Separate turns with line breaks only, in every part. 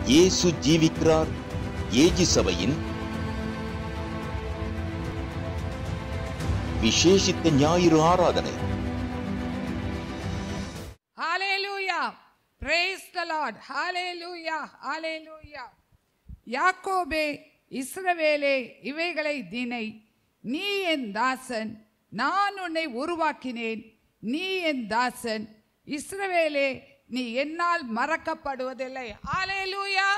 இயேசு ஜீவிக்கிறார் ஏஜி சபையின் விசேஷித்த ஞாயிறு ஆராதனை
Hallelujah. Praise the Lord. Hallelujah. Hallelujah. யாக்கோபே இஸ்ரவேலே இவைகளை தினை நீ என் தாசன் நான் உன்னை உருவாக்கினேன் நீ என் தாசன் இஸ்ரவேலே நீ என்னால் மறக்கப்படுவதில்லை ஹalleluya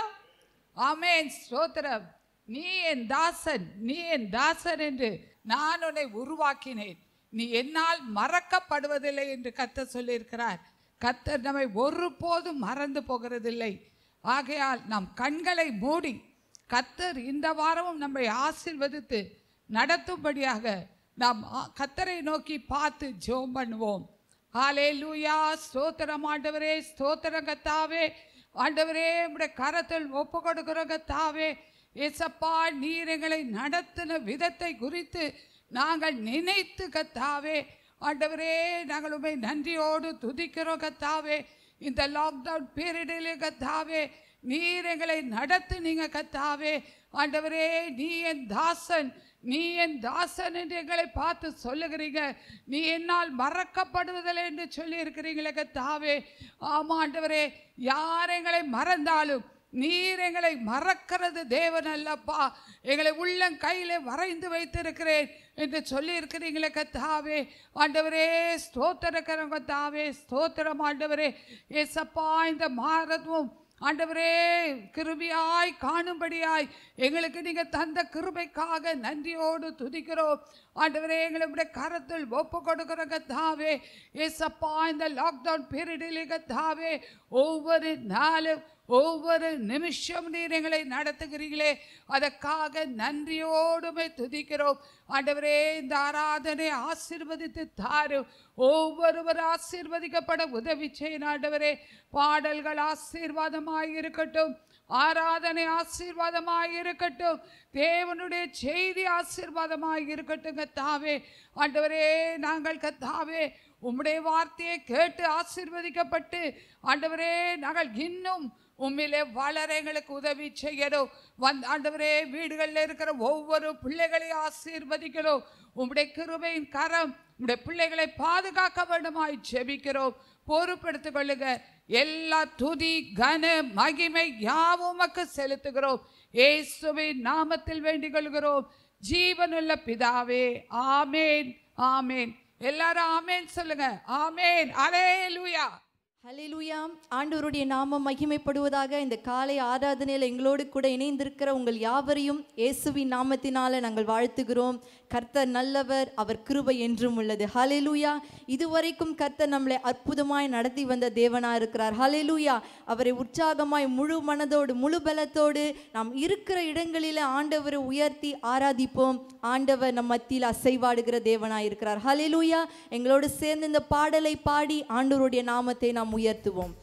ஆமென் ஸ்தோத்திரம் நீ என் தாசன் நீ என் தாசன் என்று நான் உன்னை உருவாக்கினேன் நீ என்னால் மறக்கப்படுவதில்லை என்று கர்த்தர் சொல்லியிருக்கிறார் கர்த்தர் நம்மை ஒருபோதும் மறந்து போகிறதில்லை ஆகையால் நாம் கண்களை மூடி கர்த்தர் இந்த வாரமும் நம்மை ஆசீர்வதித்து நடத்தும்படியாக நாம் ஆ- கர்த்தரை நோக்கி பார்த்து ஜெபம் பண்ணுவோம் ஹாலே லூயா ஸ்தோத்திரம் ஆண்டவரே ஸ்தோத்திரம் கத்தாவே ஆண்டவரே உடைய கரத்தில் ஒப்பு கொடுக்கிறோம் கத்தாவே ஏசப்பா நீர் எங்களை நடத்தின விதத்தை குறித்து நாங்கள் நினைத்து கத்தாவே ஆண்டவரே நாங்கள் உண்மை நன்றியோடு துதிக்கிறோம் கத்தாவே இந்த லாக்டவுன் பீரியடிலே கத்தாவே நீர் எங்களை நடத்துனீங்க கத்தாவே ஆண்டவரே நீ என் தாசன் நீ என் தாசன் என்று எங்களை பார்த்து சொல்லுகிறீங்க நீ என்னால் மறக்கப்படுவதில்லை என்று சொல்லி இருக்கிறீங்களே கத்தாவே ஆமா ஆண்டவரே யார் எங்களை மறந்தாலும் நீர் எங்களை மறக்கிறது தேவன் அல்லப்பா எங்களை உள்ளம் கையிலே வரைந்து வைத்திருக்கிறேன் என்று சொல்லி இருக்கிறீங்களே கத்தாவே ஆண்டவரே ஸ்தோத்திரக்கிறோம் கத்தாவே ஸ்தோத்திரம் ஆண்டவரே ஏசப்பா இந்த மாரதும் ஆண்டவரே கிருபியாய் காணும்படியாய் எங்களுக்கு நீங்க தந்த கிருபைக்காக நன்றியோடு துதிக்கிறோம் ஆண்டவரே எங்களுடைய கரத்தில் ஒப்பு கொடுக்கிறோம் கத்தாவே ஏசப்பா இந்த லாக்டவுன் பீரியடிலே கத்தாவே ஒவ்வொரு நாளும் ஒவ்வொரு நிமிஷம் நீர் எங்களை நடத்துகிறீர்களே அதற்காக நன்றியோடுமே துதிக்கிறோம் ஆண்டவரே இந்த ஆராதனை ஆசீர்வதித்து தாரும் ஒவ்வொருவர் ஆசீர்வதிக்கப்பட உதவி செய்யும் ஆண்டவரே பாடல்கள் ஆசீர்வாதமாய் இருக்கட்டும் ஆராதனை ஆசீர்வாதமாய் இருக்கட்டும் தேவனுடைய செய்தி ஆசீர்வாதமாய் இருக்கட்டும் கத்தாவே ஆண்டவரே நாங்கள் கத்தாவே உம்முடைய வார்த்தையை கேட்டு ஆசீர்வதிக்கப்பட்டு ஆண்டவரே நாங்கள் இன்னும் உம்மிலே வளர எங்களுக்கு உதவி செய்யணும் வந்த ஆண்டவரே வீடுகளில் இருக்கிற ஒவ்வொரு பிள்ளைகளையும் ஆசீர்வதிக்கிறோம் உம்முடைய கிருபையின் கரம் உம்முடைய பிள்ளைகளை பாதுகாக்க வேண்டுமாய் ஜெபிக்கிறோம் பொறுப்படுத்திக் கொள்ளுங்க எல்லா துதி கன மகிமை யாவும் உமக்கு செலுத்துகிறோம் இயேசுவின் நாமத்தில் வேண்டிக் கொள்கிறோம் ஜீவனுள்ள பிதாவே ஆமேன் ஆமேன் எல்லாரும் ஆமேன் சொல்லுங்க ஆமேன் அலேலுயா
ஹalleluya ஆண்டவருடைய நாமம் மகிமைப்படுவதாக இந்த காலை ஆராதனையில் எங்களோடு கூட இணைந்திருக்கிற உங்கள் யாவரையும் இயேசுவின் நாமத்தினால நாங்கள் வாழ்த்துகிறோம் கர்த்தர் நல்லவர் அவர் கிருபை என்றும் உள்ளது ஹalleluya இதுவரைக்கும் கர்த்தர் நம்மளை அற்புதமாய் நடத்தி வந்த தேவனா இருக்கிறார் ஹalleluya அவரை உற்சாகமாய் முழு மனதோடு முழு பலத்தோடு நாம் இருக்கிற இடங்களில் ஆண்டவரை உயர்த்தி ஆராதிப்போம் ஆண்டவர் நம் மத்தியில் அசைவாடுகிற தேவனாய் இருக்கிறார் ஹalleluya எங்களோடு சேர்ந்து இந்த பாடலை பாடி ஆண்டவருடைய நாமத்தை நாம் உயர்த்துவோம்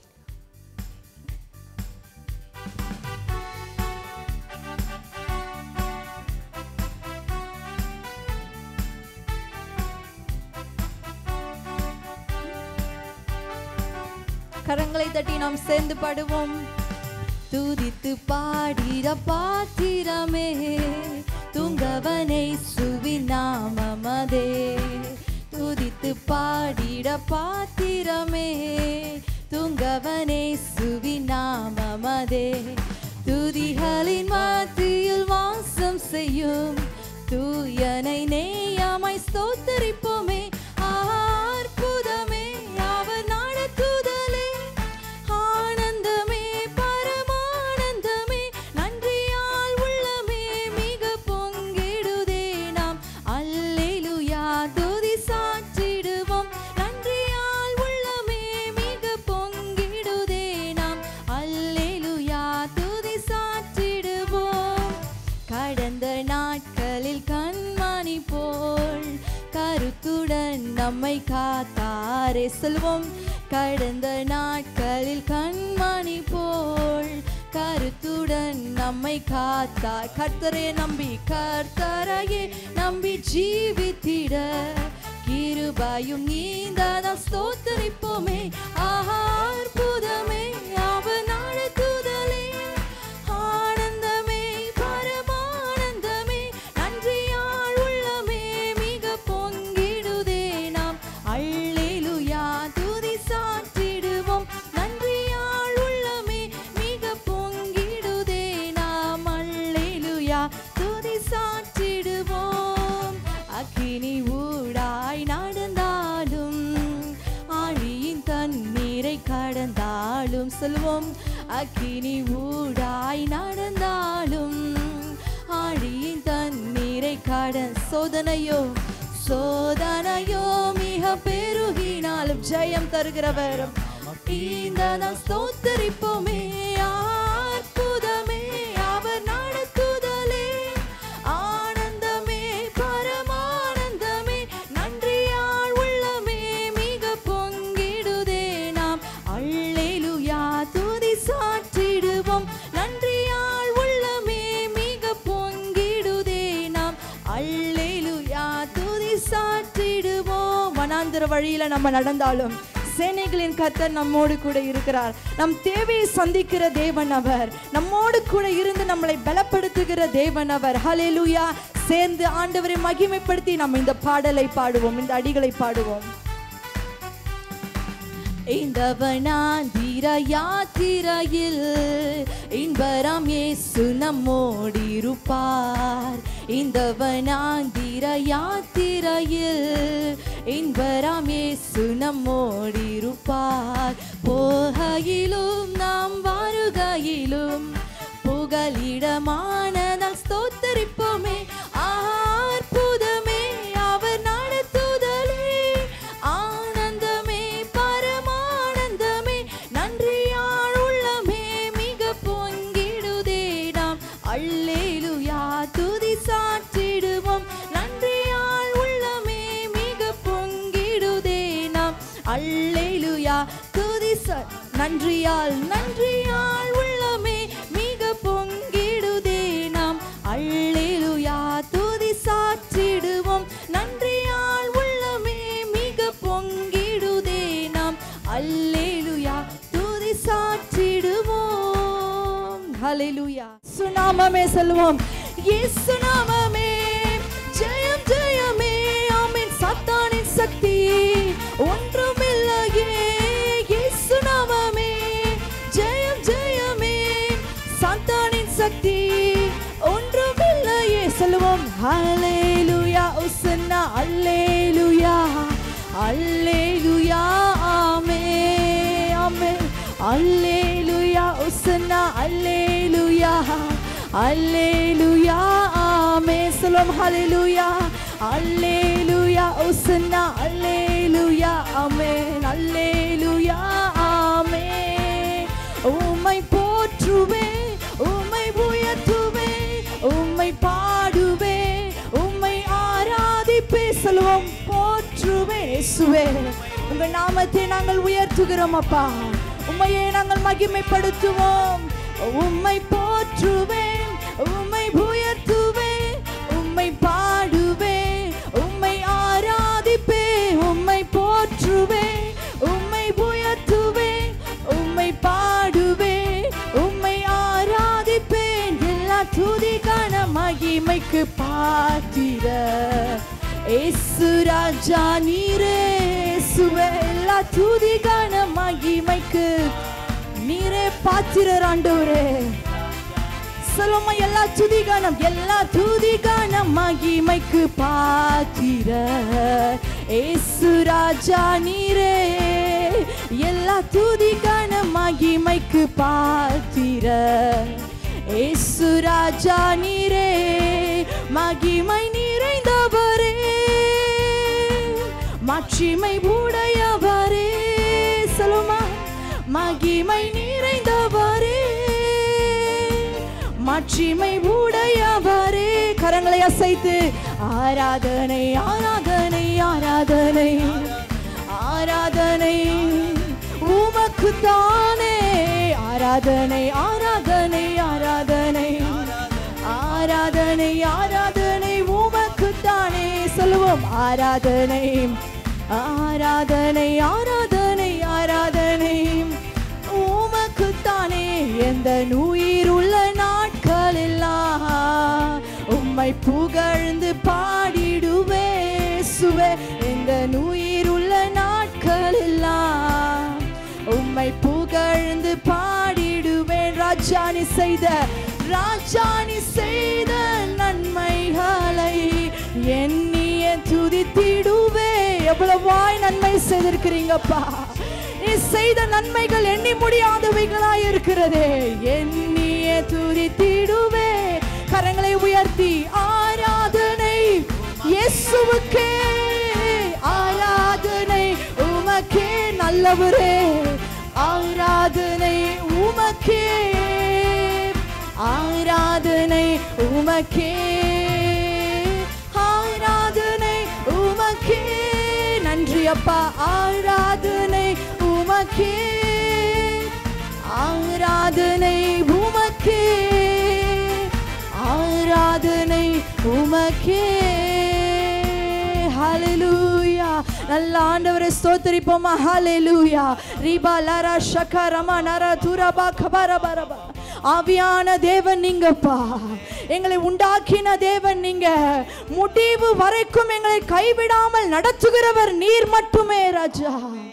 கரங்களை தட்டி நாம் சேர்ந்து பாடுவோம் துதித்து பாடிட பாத்திரமே துங்கவனை சுவிநாமமதே துதித்து பாடிட பாத்திரமே துங்கவனை சுவிநாமமதே துதிகளின் மத்தியில் வாசம் செய்யும் தூயனை நேயாமை ஸ்தோத்தரிப்போமே அற்புதமே அவர் நடத்துதலே ஆனந்தமே பரமானந்தமே நன்றியால் உள்ளமே மிக பொங்கிடுதே நாம் அல்லேலுயா துதி சாற்றிடுவோம் நன்றியால் உள்ளமே மிக பொங்கிடுதே நாம் அல்லேலுயா துதி சாற்றிடுவோம் கடந்த நாட்களில் கண்மணி போல் கருத்துடன் நம்மை காத்தாரே செல்வோம் கடந்த நாட்களில் கண்மணி போல் கருத்துடன் நம்மை காத்தார் கர்த்தரை நம்பி கர்த்தரையே நம்பி ஜீவித்திட கிருபாயும் நீந்தான ஸ்தோத்தரிப்போமே ஆஹா அற்புதமே அவர் நடத்துதலே கடந்தாலும் சொல்வோம் அக்கினி ஊடாய் நடந்தாலும் ஆழியின் தண்ணீரை கட சோதனையோ சோதனையோ மிக பெருகினாலும் ஜெயம் தருகிறவர் இந்த நாம் ஸ்தோத்தரிப்போமே அற்புதமே அவர் நடத்துதலே ஆனந்தமே பரமானந்தமே நன்றியால் உள்ளமே மிக பொங்கிடுதே நாம் அல்லேலுயா துதி சாற்றிடுவோம் நன்றியால் உள்ளமே மிக பொங்கிடுதே நாம் அல்லேலுயா துதி சாற்றிடுவோம் வனாந்திர வழியில நம்ம நடந்தாலும் சேனைகளின் கர்த்தர் நம்மோடு கூட இருக்கிறார் நம் தேவையை சந்திக்கிற தேவன் அவர் நம்மோடு கூட இருந்து நம்மளை பலப்படுத்துகிற தேவன் அவர் ஹalleluya சேர்ந்து ஆண்டவரை மகிமைப்படுத்தி நம்ம இந்த பாடலை பாடுவோம் இந்த அடிகளை பாடுவோம் இந்த வனாந்திர யாத்திரையில் இன்பராம் இயேசு நம்மோடிருப்பார் இந்த வனாந்திர யாத்திரையில் இன்பராம் இயேசு நம்மோடிருப்பார் போகையிலும் நாம் வருகையிலும் புகலிடமானதால் ஸ்தோத்தரிப்போமே அற்புதமே அவர் நடத்துதலே ஆனந்தமே பரமானந்தமே நன்றியால் உள்ளமே மிக பொங்கிடுதே நாம் அல்லேலுயா துதி சாற்றிடுவோம் நன்றியால் உள்ளமே மிக பொங்கிடுதே நாம் அல்லேலுயா துதி சா- நன்றியால் நன்றியால் உள்ளமே மிக பொங்கிடுதே நாம் அல்லேலுயா துதி சாற்றிடுவோம் நன்றியால் உள்ளமே மிக பொங்கிடுதே நாம் அல்லேலுயா துதி சாற்றிடுவோம் ஹalleluya சுனாமமே சொல்லுவோம் இயேசு நாமமே ஜெயம் ஜெயமே ஆமென் சாத்தானின் சக்தி ஒன்றுமில்லையே இயேசு நாமமே ஜெயம் ஜெயமே சாத்தானின் சக்தி ஒன்றுமில்லையே சொல்லுவோம் ஹalleluya உசன்னா அல்லேலுயா அல்லேலுயா ஆமே ஆமே அல்லேலுயா உசன்னா அல்லேலுயா அல்லேலுயா ஆமே சொல்லுவோம் ஹalleluya அல்லேலுயா உசன்னா அல்லேலுயா ஆமென் அல்லேலுயா ஆமே உம்மை போற்றுவே உம்மை உயர்த்துவே உம்மை பாடுவே உம்மை ஆராதிப்பே சொல்லுவோம் போற்றுவே இயேசுவே உங்க நாமத்தை நாங்கள் உயர்த்துகிறோம் அப்பா உம்மையே நாங்கள் மகிமைப்படுத்துவோம் உம்மை போற்றுவேன் உம்மை உயர்த்துவேன் உம்மை பாடுவே உம்மை ஆராதிப்பே உம்மை போற்றுவே உம்மை உயர்த்துவே உம்மை பாடுவே உம்மை ஆராதிப்பேன் எல்லா துதிக்கான மகிமைக்கு பாத்திர ஏசு ராஜா நீரே இயேசுவே எல்லா துதிக்கான மகிமைக்கு நீரே பாத்திரர் ஆண்டவரே சொல்லுமா எல்லா துதிகானம் எல்லா துதிகானம் மகிமைக்கு பாத்திர ஏசு ராஜா நீரே எல்லா துதிகானம் மகிமைக்கு பாத்திர ஏசு ராஜா நீரே மகிமை நிறைந்தவரே மாட்சிமை உடையவரே சொல்லுமா மகிமை நிறைந்தவரே மாட்சிமை உடையவரே கரங்களை அசைத்து ஆராதனை ஆராதனை ஆராதனை ஆராதனை உமக்கு தானே ஆராதனை ஆராதனை ஆராதனை ஆராதனை ஆராதனை உமக்கு தானே சொல்லுவோம் ஆராதனை ஆராதனை ஆராதனை ஆராதனை உமக்கு தானே எந்த உயிர் உள்ள நாட்கள் எல்லாம் உம்மை புகழ்ந்து பாடிடுவே சுவே எந்த உயிர் உள்ள நாட்கள் எல்லாம் உம்மை புகழ்ந்து பாடிடுவேன் ராஜானி செய்த ராஜானி செய்த நன்மைகளை எண்ணிய துதித்திடுவே எவ்வளவாய் நன்மை செய்திருக்கிறீங்கப்பா நீ செய்த நன்மைகள் எண்ணி முடியாதவைகளாய் இருக்கிறதே எண்ணிய துரித்திடுவே கரங்களை உயர்த்தி ஆராதனை இயேசுவுக்கே ஆராதனை உமக்கே நல்லவரே ஆராதனை உமக்கே ஆராதனை உமக்கே ஆராதனை உமக்கே நன்றி அப்பா ஆராதனை உமக்கே ஆராதனை உமக்கே ஆராதனை உமக்கே ஹalleluya நல்ல ஆண்டவரை ஸ்தோத்திரிப்போமா ஹalleluya ரிபா லரா ஷகரமா நரா துரபா கபரபரபா ஆவியான தேவன் நீங்கப்பா எங்களை உண்டாக்கின தேவன் நீங்க முடிவு வரைக்கும் எங்களை கைவிடாமல் நடத்துகிறவர் நீர் மட்டுமே ராஜா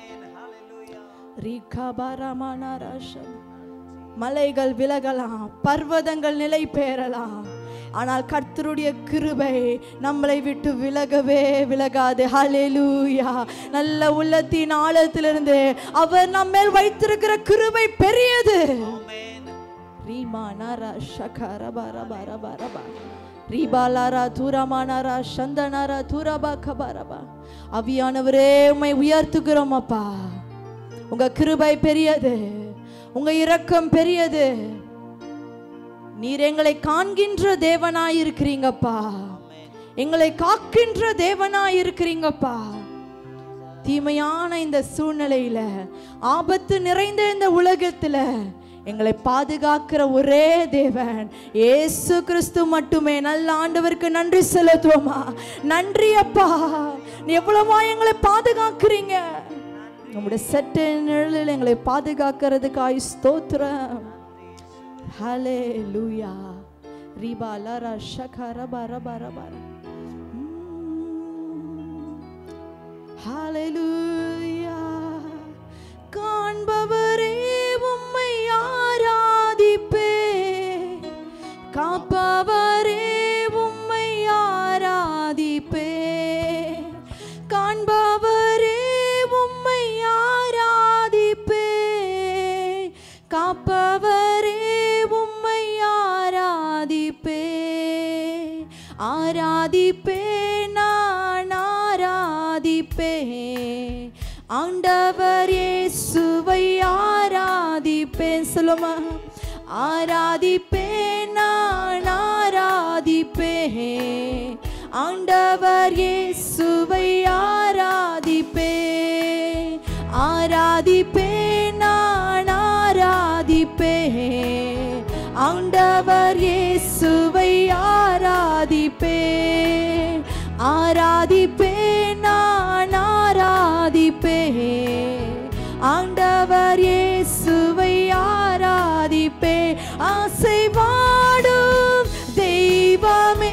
ரீகபரமனரஷம். மலைகள் விலகலாம் பர்வதங்கள் நிலை பெறலாம் ஆனால் கர்த்தருடைய கிருபை நம்மளை விட்டு விலகவே விலகாது ஹalleluya நல்ல உள்ளத்தின் ஆழத்திலிருந்து அவர் நம்ம மேல் வைத்திருக்கிற கிருபை பெரியது ரீமா நரா ஷகர பர பர பர பர. ரீபா லாரா தூரமா நரா சந்தனரா தூரபா கபரபா அவியானவரே உம்மை உயர்த்துகிறோம் அப்பா உங்க கிருபை பெரியது உங்க இரக்கம் பெரியது நீர் எங்களை காண்கின்ற தேவனாய் இருக்கிறீங்கப்பா எங்களை காக்கின்ற தேவனாய் இருக்கிறீங்கப்பா தீமையான இந்த சூழ்நிலையில ஆபத்து நிறைந்த இந்த உலகத்துல எங்களை பாதுகாக்கிற ஒரே தேவன் இயேசு கிறிஸ்து மட்டுமே நல்ல ஆண்டவருக்கு நன்றி செலுத்துவோமா நன்றி அப்பா நீ எவ்வளவா எங்களை பாதுகாக்கிறீங்க உங்களுடைய செட்ட நிழலில் எங்களை பாதுகாக்கிறதுக்காய் ஸ்தோத்திரம் ஹலே லூயா ரீபா லரா ஷகா ரபா ரபா ரபா ஹalleluya காண்பவரே உம்மை ஆராதிப்பே காப்பவரே உம்மை ஆராதிப்பே காண்பவரே உம்மை ஆராதிப்பே காப்பவரே உம்மை ஆராதிப்பே ஆராதிப்பே நான் ஆராதிப்பே ஆண்டவர் இயேசுவை ஆராதிப்பேன் சொல்லுமா ஆராதிப்பேன் நான் ஆராதிப்பேன் ஆண்டவர் இயேசுவை ஆராதிப்பேன் ஆராதிப்பேன் நான் ஆராதிப்பேன் ஆண்டவர் இயேசுவை ஆராதிப்பேன் ஆராதிப்பேன் நான் ஆராதிப்பேன் ஆண்டவர் இயேசுவை ஆராதிப்பேன் அசைவாடும் தெய்வமே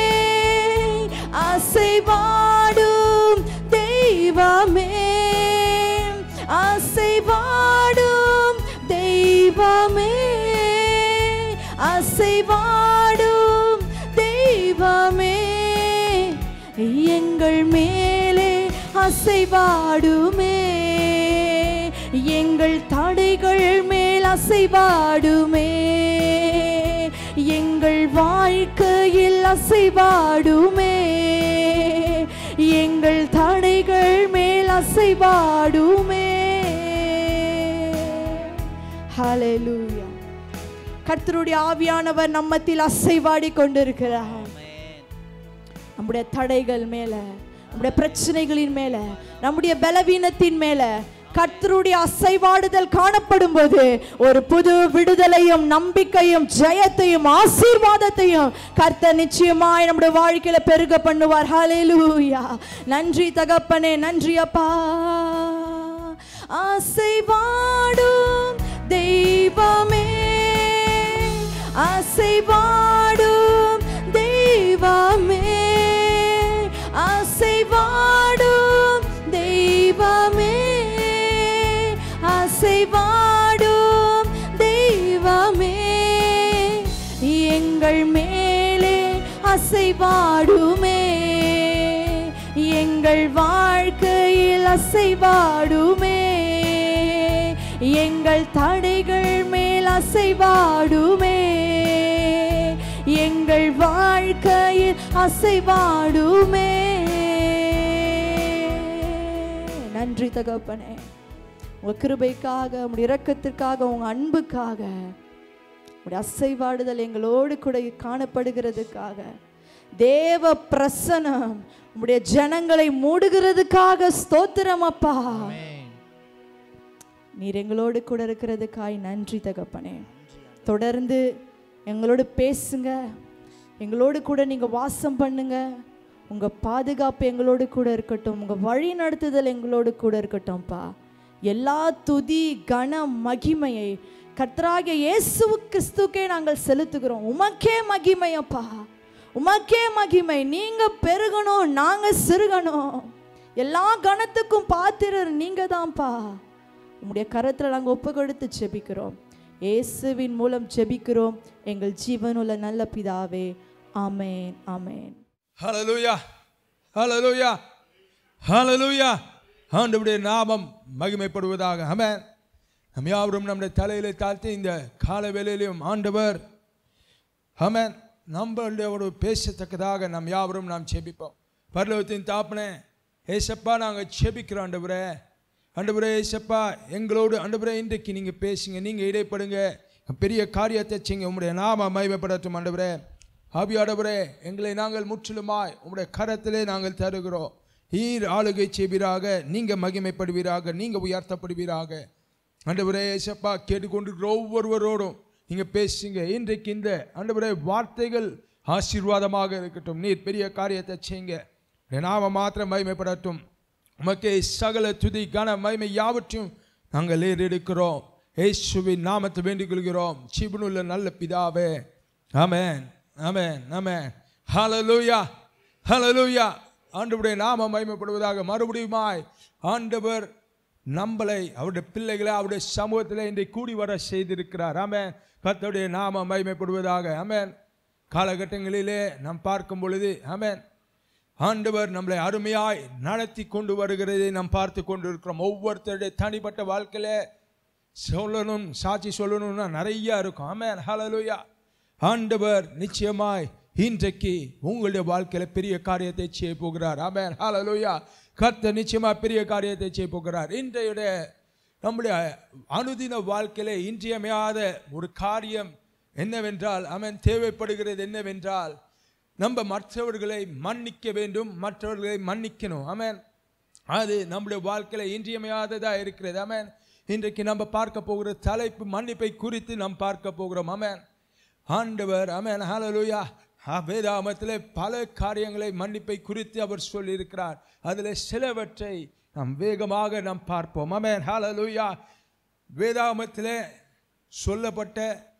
அசைவாடும் தெய்வமே அசைவாடும் தெய்வமே அசைவாடும் தெய்வமே எங்கள் மேலே அசைவாடுமே எங்கள் தடைகள் மேல் அசைவாடுமே எங்கள் வாழ்க்கையில் அசைவாடுமே எங்கள் தடைகள் மேல் அசைவாடுமே ஹalleluya கர்த்தருடைய ஆவியானவர் நம்மத்தில் அசைவாடி கொண்டிருக்கிறார் நம்முடைய தடைகள் மேல நம்முடைய பிரச்சனைகளின் மேல நம்முடைய பலவீனத்தின் மேல கர்த்தருடைய அசைவாடுதல் காணப்படும் போது ஒரு புது விடுதலையும் நம்பிக்கையும் ஜெயத்தையும் ஆசீர்வாதத்தையும் கர்த்தர் நிச்சயமாய் நம்முடைய வாழ்க்கையில பெருக பண்ணுவார் ஹalleluya நன்றி தகப்பனே நன்றி அப்பா அசைவாடும் தெய்வமே அசைவாடும் தெய்வமே அசைவாடும் தெய்வமே அசைவாடும் தெய்வமே எங்கள் மேலே அசைவாடுமே எங்கள் வாழ்க்கையில் அசைவாடுமே எங்கள் தடைகள் மேல் அசைவாடுமே எங்கள் வாழ்க்கையில் அசைவாடுமே நன்றி தகப்பனே உங்க கிருபைக்காக உங்களுடைய இரக்கத்திற்காக உங்க அன்புக்காக உடைய அசைவாடுதல் எங்களோடு கூட காணப்படுகிறதுக்காக தேவ பிரசனம் உம்முடைய ஜனங்களை மூடுகிறதுக்காக ஸ்தோத்திரம் அப்பா நீர் எங்களோடு கூட இருக்கிறதுக்காய் நன்றி தகப்பனே தொடர்ந்து எங்களோடு பேசுங்க எங்களோடு கூட நீங்க வாசம் பண்ணுங்க உங்க பாதுகாப்பு எங்களோடு கூட இருக்கட்டும் உங்க வழி நடத்துதல் எங்களோடு கூட இருக்கட்டும்ப்பா எல்லா துதி கன மகிமையை கர்த்தராகிய இயேசு கிறிஸ்துக்கே நாங்கள் செலுத்துகிறோம் உமக்கே மகிமையப்பா உமக்கே மகிமை நீங்க பெருகணும் நாங்க சிறுகணும் எல்லா கணத்துக்கும் பாத்திரர் நீங்க தான்ப்பா உம்முடைய கரத்தில் நாங்கள் ஒப்பு கொடுத்து ஜெபிக்கிறோம் இயேசுவின் மூலம் ஜெபிக்கிறோம் எங்கள் ஜீவனுள்ள நல்ல பிதாவே ஆமென் ஆமென்
ஹalleluya ஹalleluya ஹalleluya ஆண்டவருடைய நாமம் மகிமைப்படுவதாக ஆமென் நம் யாவரும் நம்முடைய தலையிலே தாழ்த்தி இந்த கால வேளையிலும் ஆண்டவர் ஆமென் நம்மளுடைய ஒரு பேசத்தக்கதாக நம் யாவரும் நாம் செபிப்போம் பரலோகத்தின் தாப்பனே ஏசப்பா நாங்கள் செபிக்கிறோம் ஆண்டவரே ஆண்டவரே ஏசப்பா எங்களோடு ஆண்டவரே இன்றைக்கு நீங்கள் பேசுங்க நீங்கள் இடைப்படுங்க பெரிய காரியத்தை செய்யுங்க உங்களுடைய நாம மகிமைப்படட்டும் ஆண்டவரே ஆவியாடவரே எங்களை நாங்கள் முற்றிலுமாய் உங்களுடைய கரத்திலே நாங்கள் தருகிறோம் ஈர் ஆளுகை செய்வீராக நீங்கள் மகிமைப்படுவீராக நீங்கள் உயர்த்தப்படுவீராக ஆண்டவரே ஏசப்பா கேட்டுக்கொண்டிருக்கிற ஒவ்வொருவரோடும் நீங்கள் பேசுங்க இன்றைக்கு இந்த ஆண்டவரே வார்த்தைகள் ஆசீர்வாதமாக இருக்கட்டும் நீர் பெரிய காரியத்தை செய்யுங்க உடைய நாம மாத்திரம் மகிமைப்படட்டும் உமக்கே சகல துதி கன மகிமை யாவற்றையும் நாங்கள் ஏறெடுக்கிறோம் இயேசுவின் நாமத்தை வேண்டிக் கொள்கிறோம் சிவனுள்ள நல்ல பிதாவே ஆமென் ஆமென் ஆமென் ஹalleluya ஹalleluya ஆண்டவருடைய நாமம் மகிமைப்படுவதாக மறுபடியுமாய் ஆண்டவர் நம்மளை அவருடைய பிள்ளைகளை அவருடைய சமூகத்தில் இன்றைக்கு கூடி வர செய்திருக்கிறார் ஆமென் கர்த்தருடைய நாமம் மகிமைப்படுவதாக ஆமென் காலகட்டங்களிலே நாம் பார்க்கும் பொழுது ஆமென் ஆண்டவர் நம்மளை அருமையாய் நடத்தி கொண்டு வருகிறதை நாம் பார்த்து கொண்டு இருக்கிறோம் ஒவ்வொருத்தருடைய தனிப்பட்ட வாழ்க்கையில சொல்லணும் சாட்சி சொல்லணும்னா நிறைய இருக்கும் ஆமென் ஹalleluya ஆண்டவர் நிச்சயமாய் இன்றைக்கு உங்களுடைய வாழ்க்கையில பெரிய காரியத்தை செய்ய போகிறார் ஆமென் ஹalleluya கர்த்தர் நிச்சயமா பெரிய காரியத்தை செய்ய போகிறார் இன்றைய நம்முடைய அனுதின வாழ்க்கையில இன்றியமையாத ஒரு காரியம் என்னவென்றால் அவன் தேவைப்படுகிறது என்னவென்றால் நம்ம மற்றவர்களை மன்னிக்க வேண்டும் மற்றவர்களை மன்னிக்கணும் ஆமென் அது நம்முடைய வாழ்க்கையில இன்றியமையாததா இருக்கிறது ஆமென் இன்றைக்கு நம்ம பார்க்க போகிற தலைப்பு மன்னிப்பை குறித்து நாம் பார்க்க போகிறோம் ஆமென் ஆண்டவர் ஆமென் ஹalleluya வேதாமத்தில் பல காரியங்களை மன்னிப்பை குறித்து அவர் சொல்லியிருக்கிறார் அதில் சிலவற்றை நாம் வேகமாக நாம் பார்ப்போம் ஆமென் ஹalleluya வேதாமத்திலே சொல்லப்பட்ட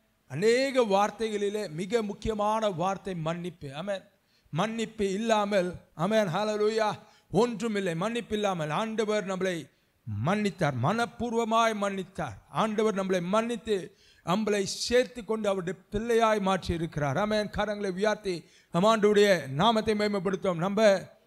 அநேக வார்த்தைகளிலே மிக முக்கியமான வார்த்தை மன்னிப்பு ஆமென் மன்னிப்பு இல்லாமல் ஆமென் ஹalleluya ஒன்றுமில்லை மன்னிப்பு இல்லாமல் ஆண்டவர் நம்மளை மன்னித்தார் மனப்பூர்வமாய் மன்னித்தார் ஆண்டவர் நம்மளை மன்னித்து நம்மளை சேர்த்து கொண்டு அவருடைய பிள்ளையாய் மாற்றி இருக்கிறார் ஆமென் கரங்களை உயர்த்தி நம் ஆண்டவருடைய நாமத்தை மேம்படுத்தோம் நம்ம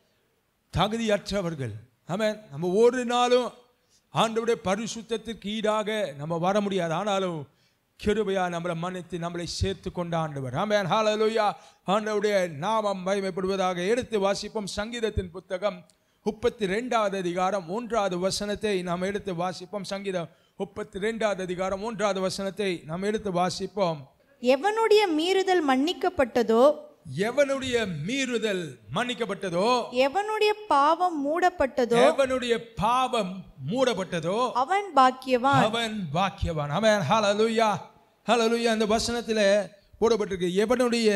தகுதியற்றவர்கள் ஆமென் நம்ம ஒரு நாளும் ஆண்டவருடைய பரிசுத்தத்திற்கு ஈடாக நம்ம வர முடியாது ஆனாலும் கிருபையா நம்மளை மன்னித்து நம்மளை சேர்த்து கொண்ட ஆண்டவர் ஆமென் ஹalleluya ஆண்டவருடைய நாமம் மகிமைப்படுவதாக எடுத்து வாசிப்போம் சங்கீதத்தின் புத்தகம் முப்பத்தி ரெண்டாவது அதிகாரம் மூன்றாவது வசனத்தை நாம் எடுத்து வாசிப்போம் சங்கீதம் முப்பத்தி ரெண்டாவது அதிகாரம் மூன்றாவது வசனத்தை நாம் எடுத்து வாசிப்போம்
எவனுடைய மீறுதல் மன்னிக்கப்பட்டதோ
எவனுடைய மீறுதல் மன்னிக்கப்பட்டதோ
எவனுடைய பாவம் மூடப்பட்டதோ
எவனுடைய பாவம் மூடப்பட்டதோ
அவன் பாக்கியவான்
அவன் பாக்கியவான் அவன் ஹalleluya ஹalleluya அந்த வசனத்தில் போடப்பட்டிருக்கு எவனுடைய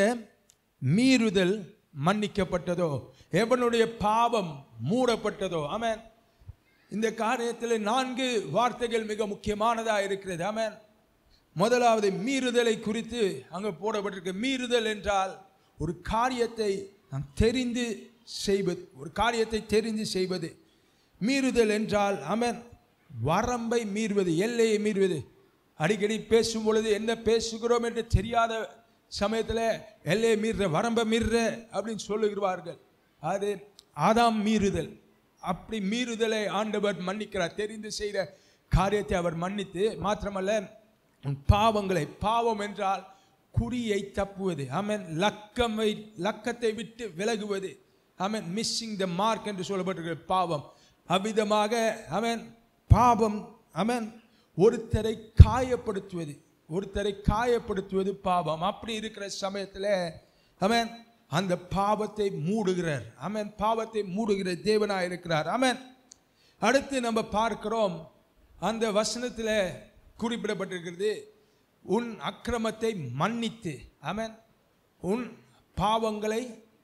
மீறுதல் மன்னிக்கப்பட்டதோ எவனுடைய பாவம் மூடப்பட்டதோ ஆமென் இந்த காரியத்தில் நான்கு வார்த்தைகள் மிக முக்கியமானதா இருக்கிறது ஆமென் முதலாவது மீறுதலை குறித்து அங்கே போடப்பட்டிருக்கு மீறுதல் என்றால் ஒரு காரியத்தை நாம் தெரிந்து செய்வது ஒரு காரியத்தை தெரிந்து செய்வது மீறுதல் என்றால் ஆமென் வரம்பை மீறுவது எல்லையை மீறுவது அடிக்கடி பேசும் பொழுது என்ன பேசுகிறோம் என்று தெரியாத சமயத்தில் எல்லையை மீறுற வரம்பை மீறுற அப்படின்னு சொல்லுகிறார்கள் அது ஆதாம் மீறுதல் அப்படி மீறுதலை ஆண்டவர் மன்னிக்கிறார் தெரிந்து செய்த காரியத்தை அவர் மன்னித்து மாத்திரமல்ல உன் பாவங்களை பாவம் என்றால் குறியை தப்புவது ஆமென் லக்கமை லக்கத்தை விட்டு விலகுவது ஆமென் மிஸ்ஸிங் த மார்க் என்று சொல்லப்பட்டிருக்கிற பாவம் அவ்விதமாக ஆமென் பாவம் ஆமென் ஒருத்தரை காயப்படுத்துவது ஒருத்தரை காயப்படுத்துவது பாவம் அப்படி இருக்கிற சமயத்தில் ஆமென் அந்த பாவத்தை மூடுகிறார் ஆமென் பாவத்தை மூடுகிற தேவனாய் இருக்கிறார் ஆமென் அடுத்து நம்ம பார்க்கிறோம் அந்த வசனத்தில் குறிப்பிடப்பட்டிருக்கிறது உன் அக்கிரமத்தை மன்னித்து ஆமென் உன் பாவங்களை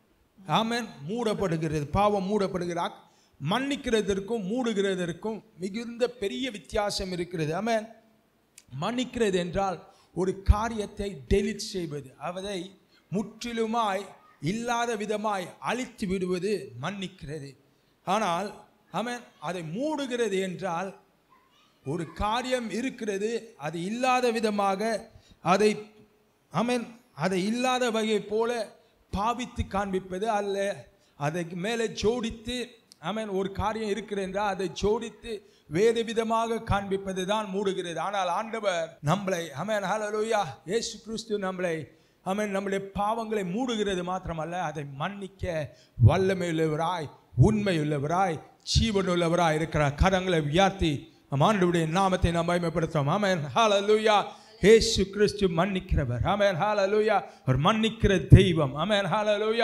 ஆமென் மூடப்படுகிறது பாவம் மூடப்படுகிறது அக்- மன்னிக்கிறதற்கும் மூடுகிறதற்கும் மிகுந்த பெரிய வித்தியாசம் இருக்கிறது ஆமென் மன்னிக்கிறது என்றால் ஒரு காரியத்தை டெலிட் செய்வது அதை முற்றிலுமாய் இல்லாத விதமாய் அழித்து விடுவது மன்னிக்கிறது ஆனால் ஆமென் அதை மூடுகிறது என்றால் ஒரு காரியம் இருக்கிறது அது இல்லாத விதமாக அதை ஆமென் அதை இல்லாத வகை போல பாவித்து காண்பிப்பது அல்ல அதற்கு மேலே ஜோடித்து ஆமென் ஒரு காரியம் இருக்கிறது என்றால் அதை ஜோடித்து வேறு விதமாக காண்பிப்பது தான் மூடுகிறது ஆனால் ஆண்டவர் நம்மளை ஆமென் ஹalleluya இயேசு கிறிஸ்து நம்மளை ஆமென் நம்முடைய பாவங்களை மூடுகிறது மாத்திரமல்ல அதை மன்னிக்க வல்லமையுள்ளவராய் உண்மையுள்ளவராய் ஜீவனுள்ளவராய் இருக்கிறார் கரங்களை உயர்த்தி நம் ஆண்டவருடைய நாமத்தை நாம் மகிமைப்படுத்துவோம் ஆமென் ஹalleluya இயேசு கிறிஸ்து மன்னிக்கிறவர் ஆமென் ஹalleluya அவர் மன்னிக்கிற தெய்வம் ஆமென் ஹalleluya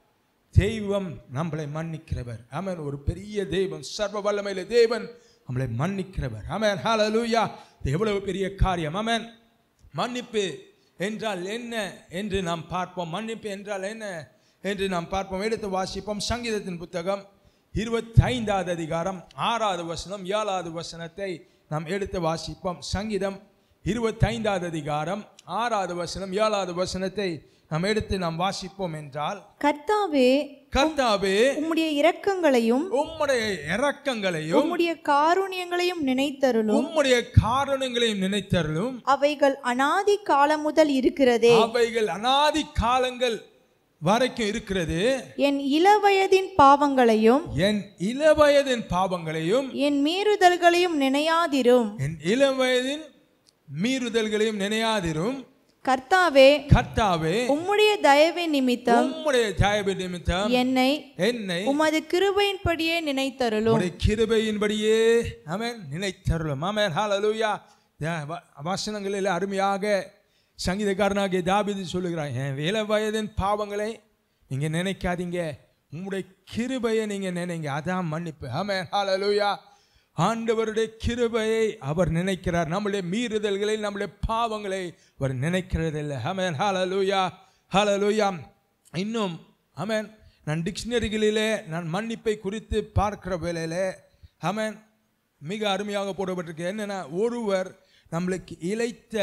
தெய்வம் நம்மளை மன்னிக்கிறவர் ஆமென் ஒரு பெரிய தெய்வம் சர்வ வல்லமையில தேவன் நம்மளை மன்னிக்கிறவர் ஆமென் ஹalleluya இது எவ்வளவு பெரிய காரியம் ஆமென் மன்னிப்பு என்றால் என்ன என்று நாம் பார்ப்போம் மன்னிப்பு என்றால் என்ன என்று நாம் பார்ப்போம் எடுத்து வாசிப்போம் சங்கீதத்தின் புத்தகம் இருபத்தி ஐந்தாவது அதிகாரம் ஆறாவது வசனம் ஏழாவது வசனத்தை நாம் எடுத்து வாசிப்போம் சங்கீதம் இருபத்தி ஐந்தாவது அதிகாரம் ஆறாவது வசனம் ஏழாவது வசனத்தை நாம் எடுத்து நாம் வாசிப்போம் என்றால்
கர்த்தாவே
கர்த்தாவே
உம்முடைய இரக்கங்களையும்
உம்முடைய இரக்கங்களையும்
உம்முடைய காருண்யங்களையும் நினைத்தருளும்
உம்முடைய காரணங்களையும் நினைத்தருளும்
அவைகள் அனாதி காலம் முதல் இருக்கிறதே
அவைகள் அனாதி காலங்கள் வரைக்கும் இருக்கிறது
என் இளவயதின் பாவங்களையும்
என் இளவயதின் பாவங்களையும்
என் மீறுதல்களையும் நினையாதிரும்
என் இளவயதின் மீறுதல்களையும் நினையாதிரும்
கர்த்தாவே
கர்த்தாவே
உம்முடைய தயவின் நிமித்தம்
உம்முடைய தயவு நிமித்தம்
என்னை
என்னை
உமது கிருபையின்படியே நினைத்தருளும்
உம்முடைய கிருபையின்படியே ஆமென் நினைத்தருளும் ஆமென் ஹalleluya த- வ- வசனங்களில் அருமையாக சங்கீதக்காரனாகிய தாபீது சொல்லுகிறான் என் இள வயதின் பாவங்களை நீங்க நினைக்காதீங்க உம்முடைய கிருபையை நீங்க நினைங்க அதான் மன்னிப்பு ஆமென் ஹalleluya ஆண்டவருடைய கிருபையை அவர் நினைக்கிறார் நம்முடைய மீறுதல்களை நம்முடைய பாவங்களை அவர் நினைக்கிறதில்லை ஆமென் ஹalleluya ஹalleluya இன்னும் ஆமென் நான் டிக்ஷனரிகளிலே நான் மன்னிப்பை குறித்து பார்க்கிற வேளையிலே ஆமென் மிக அருமையாக போடப்பட்டிருக்கு என்னன்னா ஒருவர் நம்மளுக்கு இழைத்த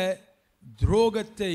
துரோகத்தை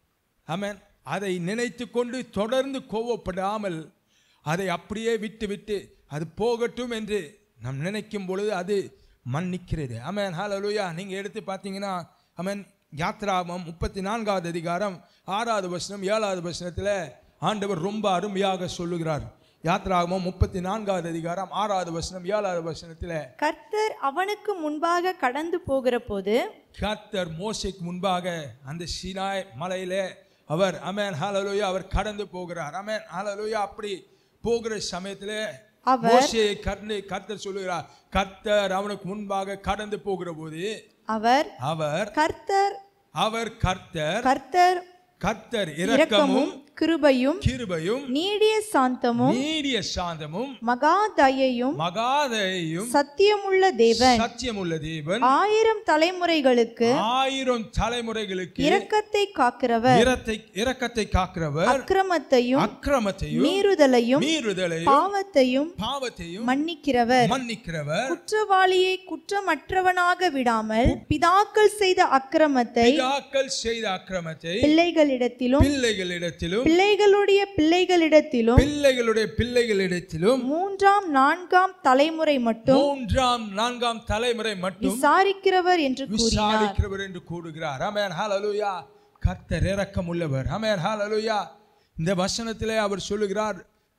ஆமென் அதை நினைத்து கொண்டு தொடர்ந்து கோவப்படாமல் அதை அப்படியே விட்டு விட்டு அது போகட்டும் என்று நாம் நினைக்கும் பொழுது அது மன்னிக்கிறது ஆமென் ஹalleluya நீங்க எடுத்து பார்த்தீங்கன்னா ஆமென் யாத்ராமம் முப்பத்தி நான்காவது அதிகாரம் ஆறாவது வசனம் ஏழாவது வசனத்தில் ஆண்டவர் ரொம்ப அருமையாக சொல்லுகிறார் யாத்ராகமம் முப்பத்தி நான்காவது அதிகாரம் ஆறாவது வசனம் ஏழாவது வசனத்தில்
கர்த்தர் அவனுக்கு முன்பாக கடந்து போகிற போது
கர்த்தர் மோசைக்கு முன்பாக அந்த சீனாய் மலையிலே அவர் அமேன் ஹalleluya அவர் கடந்து போகிறார் அமேன் ஹalleluya அப்படி போகிற சமயத்திலே
அவர்
மோசையை கர்ணை கர்த்தர் சொல்லுகிறார் கர்த்தர் அவனுக்கு முன்பாக கடந்து போகிற போது
அவர்
அவர்
கர்த்தர்
அவர் கர்த்தர்
கர்த்தர்
கர்த்தர்
இரக்கமும்
இரக்கமும்
கிருபையும்
கிருபையும்
நீடிய சாந்தமும்
நீடிய சாந்தமும்
மகா தயையும்
மகாதையும்
சத்தியமுள்ள தேவன்
சத்தியமுள்ள தேவன்
ஆயிரம் தலைமுறைகளுக்கு
ஆயிரம் தலைமுறைகளுக்கு
இரக்கத்தை காக்கிறவர்
இரத்தை இரக்கத்தை காக்கிறவர்
அக்கிரமத்தையும்
அக்கிரமத்தையும்
மீறுதலையும்
மீறுதலையும்
பாவத்தையும்
பாவத்தையும்
மன்னிக்கிறவர்
மன்னிக்கிறவர்
குற்றவாளியை குற்றமற்றவனாக விடாமல் பிதாக்கள் செய்த அக்கிரமத்தை
பிதாக்கள் செய்த அக்கிரமத்தை
பிள்ளைகளிடத்திலும்
பிள்ளைகளிடத்திலும்
பிள்ளைகளுடைய பிள்ளைகளிடத்திலும்
பிள்ளைகளுடைய பிள்ளைகளிடத்திலும்
மூன்றாம் நான்காம் தலைமுறை மட்டும்
மூன்றாம் நான்காம் தலைமுறை மட்டும்
விசாரிக்கிறவர் என்று கூறினார்
விசாரிக்கிறவர் என்று கூடுகிறார் அமேன் ஹalleluya கர்த்தர் இரக்கம் உள்ளவர் அமேன் ஹalleluya இந்த வசனத்திலே அவர் சொல்லுகிறார்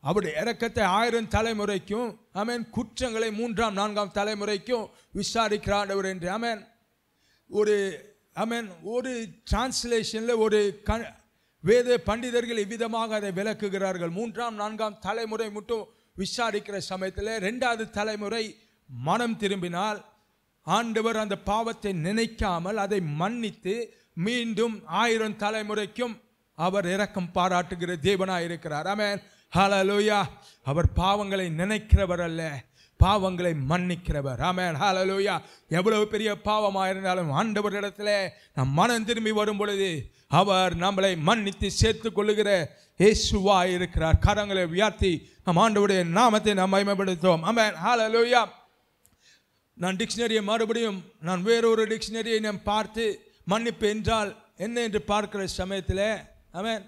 அவருடைய இரக்கத்தை ஆயிரம் தலைமுறைக்கும் ஆமென் குற்றங்களை மூன்றாம் நான்காம் தலைமுறைக்கும் விசாரிக்கிற ஆண்டவர் என்று ஆமென் ஒரு ஆமென் ஒரு டிரான்ஸ்லேஷனில் ஒரு க வேத பண்டிதர்கள் இவ்விதமாக அதை விளக்குகிறார்கள் மூன்றாம் நான்காம் தலைமுறை மட்டும் விசாரிக்கிற சமயத்தில் ரெண்டாவது தலைமுறை மனம் திரும்பினால் ஆண்டவர் அந்த பாவத்தை நினைக்காமல் அதை மன்னித்து மீண்டும் ஆயிரம் தலைமுறைக்கும் அவர் இரக்கம் பாராட்டுகிற தேவனாய் இருக்கிறார் ஆமென் ஹalleluya அவர் பாவங்களை நினைக்கிறவர் அல்ல பாவங்களை மன்னிக்கிறவர் ஆமென் ஹalleluya எவ்வளவு பெரிய பாவமாக இருந்தாலும் ஆண்டவரிடத்துல நாம் மனம் திரும்பி வரும் பொழுது அவர் நம்மளை மன்னித்து சேர்த்து கொள்ளுகிற இயேசுவா இருக்கிறார் கரங்களை உயர்த்தி நம் ஆண்டவருடைய நாமத்தை நாம் மகிமைப்படுத்துவோம் ஆமென் ஹalleluya நான் டிக்ஷனரியை மறுபடியும் நான் வேறொரு டிக்ஷனரியை நான் பார்த்து மன்னிப்பு என்றால் என்ன என்று பார்க்கிற சமயத்தில் ஆமென்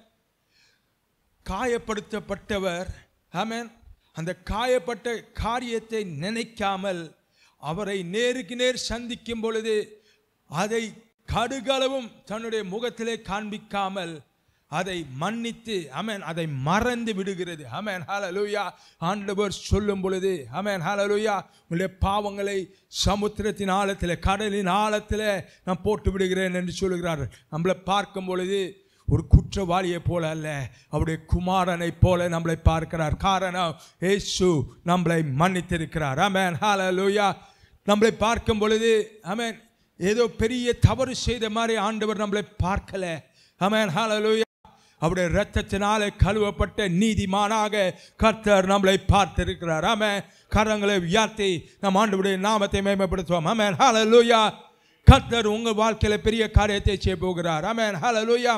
காயப்படுத்தப்பட்டவர் ஆமென் அந்த காயப்பட்ட காரியத்தை நினைக்காமல் அவரை நேருக்கு நேர் சந்திக்கும் பொழுது அதை கடுகளவும் தன்னுடைய முகத்திலே காண்பிக்காமல் அதை மன்னித்து அமேன் அதை மறந்து விடுகிறது அமேன் ஹalleluya ஆண்டவர் சொல்லும் பொழுது அமேன் ஹalleluya உங்களுடைய பாவங்களை சமுத்திரத்தின் ஆழத்தில் கடலின் ஆழத்தில் நான் போட்டு விடுகிறேன் என்று சொல்லுகிறார் நம்மளை பார்க்கும் பொழுது ஒரு குற்றவாளியை போல அல்ல அவருடைய குமாரனை போல நம்மளை பார்க்கிறார் காரணம் இயேசு நம்மளை மன்னித்திருக்கிறார் அமேன் ஹalleluya நம்மளை பார்க்கும் பொழுது அமேன் ஏதோ பெரிய தவறு செய்த மாதிரி ஆண்டவர் நம்மளை பார்க்கல அமேன் ஹalleluya அவருடைய இரத்தத்தினாலே கழுவப்பட்ட நீதிமானாக கர்த்தர் நம்மளை பார்த்திருக்கிறார் ஆமென் கரங்களை உயர்த்தி நம் ஆண்டவருடைய நாமத்தை மேம்படுத்துவோம் ஆமென் ஹalleluya கர்த்தர் உங்க வாழ்க்கையில பெரிய காரியத்தை செய்ய போகிறார் ஆமென் ஹalleluya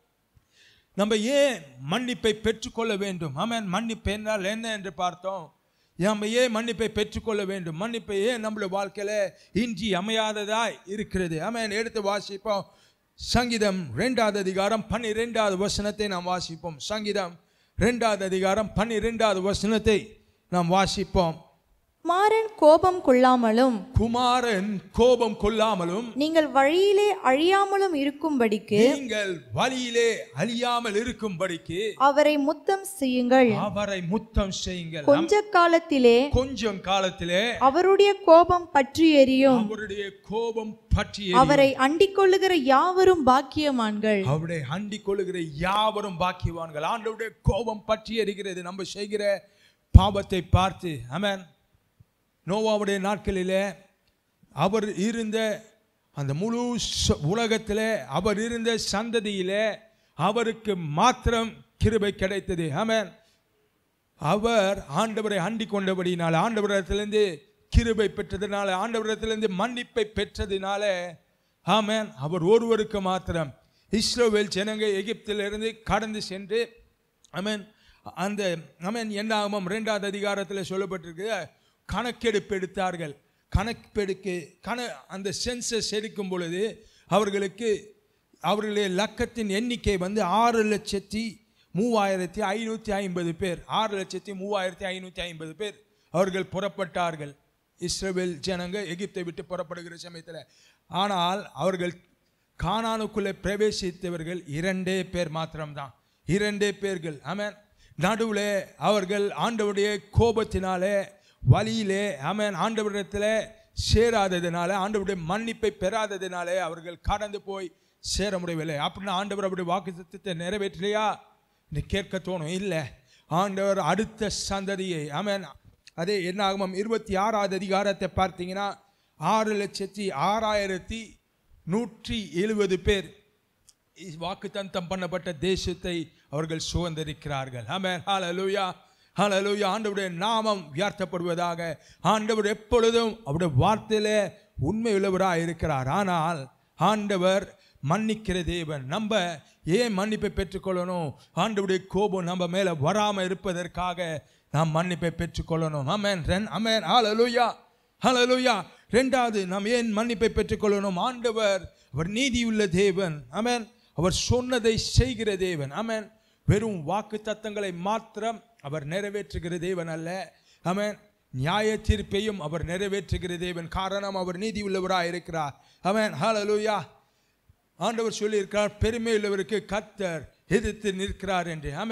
நம்ம ஏன் மன்னிப்பை பெற்றுக்கொள்ள வேண்டும் ஆமென் மன்னிப்பு என்றால் என்ன என்று பார்த்தோம் நம்ம ஏன் மன்னிப்பை பெற்றுக்கொள்ள வேண்டும் மன்னிப்பை ஏன் நம்மளுடைய வாழ்க்கையில இன்றி அமையாததாய் இருக்கிறது ஆமென் எடுத்து வாசிப்போம் சங்கீதம் ரெண்டாவது அதிகாரம் பன்னிரெண்டாவது வசனத்தை நாம் வாசிப்போம் சங்கீதம் ரெண்டாவது அதிகாரம் பன்னிரெண்டாவது வசனத்தை நாம் வாசிப்போம்
குமாரன் கோபம் கொள்ளாமலும்
குமாரன் கோபம் கொள்ளாமலும்
நீங்கள் வழியிலே அழியாமலும் இருக்கும்படிக்கு
நீங்கள் வழியிலே அழியாமல் இருக்கும்படிக்கு
அவரை முத்தம் செய்யுங்கள்
அவரை முத்தம் செய்யுங்கள்
கொஞ்ச காலத்திலே
கொஞ்சம் காலத்திலே
அவருடைய கோபம் பற்றி எரியும்
அவருடைய கோபம் பற்றி
அவரை அண்டிக் கொள்ளுகிற யாவரும் பாக்கியமான்கள்
அவருடைய அண்டிக் கொள்ளுகிற யாவரும் பாக்கியவான்கள் ஆண்டவருடைய கோபம் பற்றி எரிகிறது நம்ம செய்கிற பாவத்தை பார்த்து அமேன் நோவாவுடைய நாட்களிலே அவர் இருந்த அந்த முழு ச- உலகத்திலே அவர் இருந்த சந்ததியிலே அவருக்கு மாத்திரம் கிருபை கிடைத்தது ஆமென் அவர் ஆண்டவரை அண்டிக் கொண்டபடினால ஆண்டவரிடத்திலிருந்து கிருபை பெற்றதினால ஆண்டவரிடத்திலிருந்து மன்னிப்பை பெற்றதினால ஆமென் அவர் ஒருவருக்கு மாத்திரம் இஸ்ரோவேல் ஜனங்க எகிப்திலிருந்து கடந்து சென்று ஆமென் அந்த ஆமென் என்னாகமம் ரெண்டாவது அதிகாரத்தில் சொல்லப்பட்டிருக்கு கணக்கெடுப்பு எடுத்தார்கள் கணக்கெடுக்கு கண அந்த சென்சஸ் எடுக்கும் பொழுது அவர்களுக்கு அவர்களுடைய லக்கத்தின் எண்ணிக்கை வந்து ஆறு லட்சத்தி மூவாயிரத்தி ஐநூற்றி ஐம்பது பேர் ஆறு லட்சத்தி மூவாயிரத்தி ஐநூற்றி ஐம்பது பேர் அவர்கள் புறப்பட்டார்கள் இஸ்ரவேல் ஜனங்க எகிப்தை விட்டு புறப்படுகிற சமயத்தில் ஆனால் அவர்கள் கானானுக்குள்ளே பிரவேசித்தவர்கள் இரண்டே பேர் மாத்திரம்தான் இரண்டே பேர்கள் ஆமென் நடுவில் அவர்கள் ஆண்டவருடைய கோபத்தினாலே வழியிலே ஆமென் ஆண்டவரிடத்தில் சேராததினால ஆண்டவருடைய மன்னிப்பை பெறாததினாலே அவர்கள் கடந்து போய் சேர முடியவில்லை அப்படின்னு ஆண்டவர் அவருடைய வாக்கு நிறைவேற்றலையா என்று கேட்க தோணும் இல்லை ஆண்டவர் அடுத்த சந்ததியை ஆமென் அதே என்ன ஆகுமம் இருபத்தி ஆறாவது அதிகாரத்தை பார்த்தீங்கன்னா ஆறு லட்சத்தி ஆறாயிரத்தி நூற்றி எழுபது பேர் வாக்குத்தத்தம் பண்ணப்பட்ட தேசத்தை அவர்கள் சுதந்திரிக்கிறார்கள் ஆமென் ஹalleluya ஹalleluya ஆண்டவருடைய நாமம் உயர்த்தப்படுவதாக ஆண்டவர் எப்பொழுதும் அவருடைய வார்த்தையிலே உண்மையுள்ளவராக இருக்கிறார் ஆனால் ஆண்டவர் மன்னிக்கிற தேவன் நம்ம ஏன் மன்னிப்பை பெற்றுக்கொள்ளணும் ஆண்டவருடைய கோபம் நம்ம மேலே வராமல் இருப்பதற்காக நாம் மன்னிப்பை பெற்றுக்கொள்ளணும் அமேன் ரென் அமேன் ஹalleluya ஹalleluya ரெண்டாவது நாம் ஏன் மன்னிப்பை பெற்றுக்கொள்ளணும் ஆண்டவர் அவர் நீதியுள்ள தேவன் அமேன் அவர் சொன்னதை செய்கிற தேவன் அமேன் வெறும் வாக்கு தத்தங்களை மாத்திரம் அவர் நிறைவேற்றுகிற தேவன் அல்ல அமேன் நியாய தீர்ப்பையும் அவர் நிறைவேற்றுகிற தேவன் காரணம் அவர் நீதி உள்ளவராக இருக்கிறார் அமேன் ஹalleluya ஆண்டவர் சொல்லியிருக்கிறார் பெருமை உள்ளவருக்கு கத்தர் எதிர்த்து நிற்கிறார் என்று ஆமென்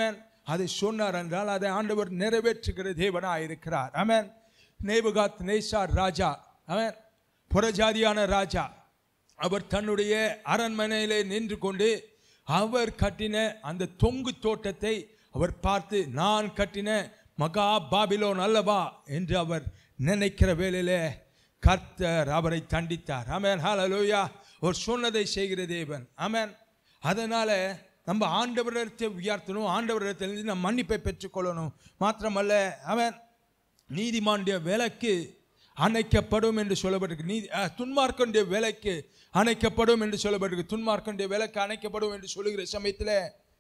அதை சொன்னார் என்றால் அதை ஆண்டவர் நிறைவேற்றுகிற தேவனாய் இருக்கிறார் ஆமென் நேபுகாத் நேசார் ராஜா அவன் புறஜாதியான ராஜா அவர் தன்னுடைய அரண்மனையிலே நின்று கொண்டு அவர் கட்டின அந்த தொங்கு தோட்டத்தை அவர் பார்த்து நான் கட்டின மகா பாபிலோன் அல்லவா என்று அவர் நினைக்கிற வேளையிலே கர்த்தர் அவரை தண்டித்தார் ஆமென் ஹalleluya அவர் சொன்னதை செய்கிற தேவன் ஆமென் அதனால நம்ம ஆண்டவரிடத்தை உயர்த்தணும் ஆண்டவரிடத்திலிருந்து நம்ம மன்னிப்பை பெற்றுக்கொள்ளணும் மாத்திரமல்ல அவன் நீதிமானுடைய விலைக்கு அணைக்கப்படும் என்று சொல்லப்பட்டிருக்கு நீதி அஹ், துன்மார்க்கனுடைய விலைக்கு அணைக்கப்படும் என்று சொல்லப்பட்டிருக்கு துன்மார்க்கனுடைய விலைக்கு அணைக்கப்படும் என்று சொல்லுகிற சமயத்தில்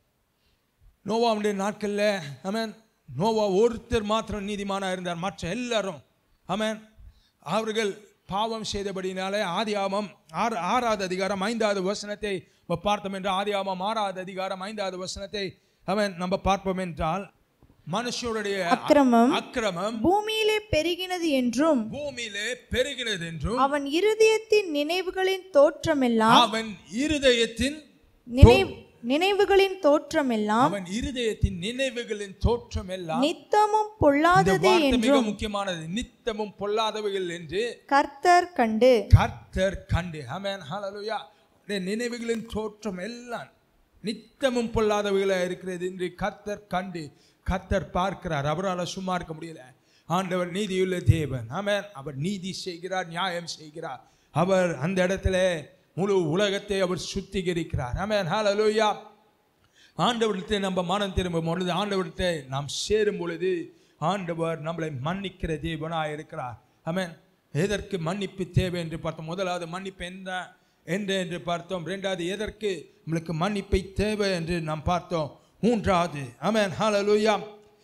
நோவாவுடைய நாட்களில் ஆமென் நோவா ஒருத்தர் மாத்திரம் நீதிமானாக இருந்தார் மற்ற எல்லாரும் ஆமென் அவர்கள் பாவம் செய்தபடினாலே ஆதியாமம் ஆறு ஆறாவது அதிகாரம் ஐந்தாவது வசனத்தை நம்ம பார்த்தோம் என்றால் ஆதியாமம் ஆறாவது அதிகாரம் ஐந்தாவது வசனத்தை அவன் நம்ம பார்ப்போம் என்றால் மனுஷருடைய
அக்கிரமம்
அக்கிரமம்
பூமியிலே பெருகினது என்றும்
பூமியிலே பெருகினது என்றும்
அவன் இருதயத்தின் நினைவுகளின் தோற்றமெல்லாம்
அவன் இருதயத்தின்
நினைவு நினைவுகளின் தோற்றமெல்லாம்
அவன் இருதயத்தின் நினைவுகளின் தோற்றம் எல்லாம்
நித்தமும்
இந்த
பொல்லாததே
வார்த்தை மிக
என்றும்
முக்கியமானது நித்தமும் பொல்லாதவைகள் என்று
கர்த்தர் கண்டு
கர்த்தர் கண்டு ஆமென் ஹalleluya இந்த நினைவுகளின் தோற்றம் எல்லாம் நித்தமும் பொல்லாதவைகளாக இருக்கிறது என்று கர்த்தர் கண்டு கர்த்தர் பார்க்கிறார் அவரால் சும்மா இருக்க முடியல ஆண்டவர் நீதியுள்ள தேவன் ஆமென் அவர் நீதி செய்கிறார் நியாயம் செய்கிறார் அவர் அந்த இடத்துல முழு உலகத்தை அவர் சுத்திகரிக்கிறார் ஆமென் ஹalleluya ஆண்டவர்கிட்ட நம்ம மனம் திரும்பும் பொழுது ஆண்டவர்கிட்ட நாம் சேரும் பொழுது ஆண்டவர் நம்மளை மன்னிக்கிற தேவனாக இருக்கிறார் ஆமென் எதற்கு மன்னிப்பு தேவை என்று பார்த்தோம் முதலாவது மன்னிப்பு என்ன என்ன என்று பார்த்தோம் ரெண்டாவது எதற்கு நம்மளுக்கு மன்னிப்பை தேவை என்று நாம் பார்த்தோம் மூன்றாவது ஆமென் ஹalleluya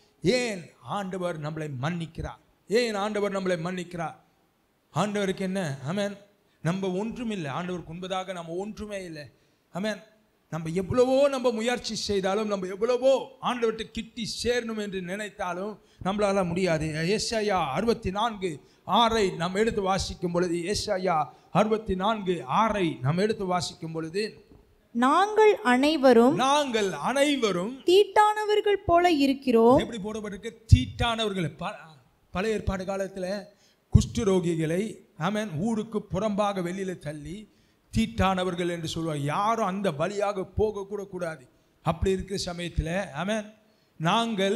ஏன் ஆண்டவர் நம்மளை மன்னிக்கிறார் ஏன் ஆண்டவர் நம்மளை மன்னிக்கிறார் ஆண்டவருக்கு என்ன ஆமென் நம்ம ஒன்றுமில்லை ஆண்டவருக்கு உண்பதாக நம்ம ஒன்றுமே இல்லை ஆமென் நம்ம எவ்வளவோ நம்ம முயற்சி செய்தாலும் நம்ம எவ்வளவோ ஆண்டவர்கிட்ட கிட்டி சேரணும் என்று நினைத்தாலும் நம்மளால முடியாது ஏசாயா அறுபத்தி நான்கு ஆறை நாம் எடுத்து வாசிக்கும் பொழுது ஏசாயா அறுபத்தி நான்கு ஆறை நாம் எடுத்து வாசிக்கும் பொழுது
நாங்கள் அனைவரும்
நாங்கள் அனைவரும்
தீட்டானவர்கள் போல இருக்கிறோம்
எப்படி போடப்பட்டிருக்கு தீட்டானவர்கள் ப- பழைய ஏற்பாடு காலத்தில் குஷ்டரோகிகளை ஆமென் ஊருக்கு புறம்பாக வெளியில தள்ளி தீட்டானவர்கள் என்று சொல்லுவாங்க யாரும் அந்த வழியாக போக கூட கூடாது அப்படி இருக்கிற சமயத்தில் ஆமென் நாங்கள்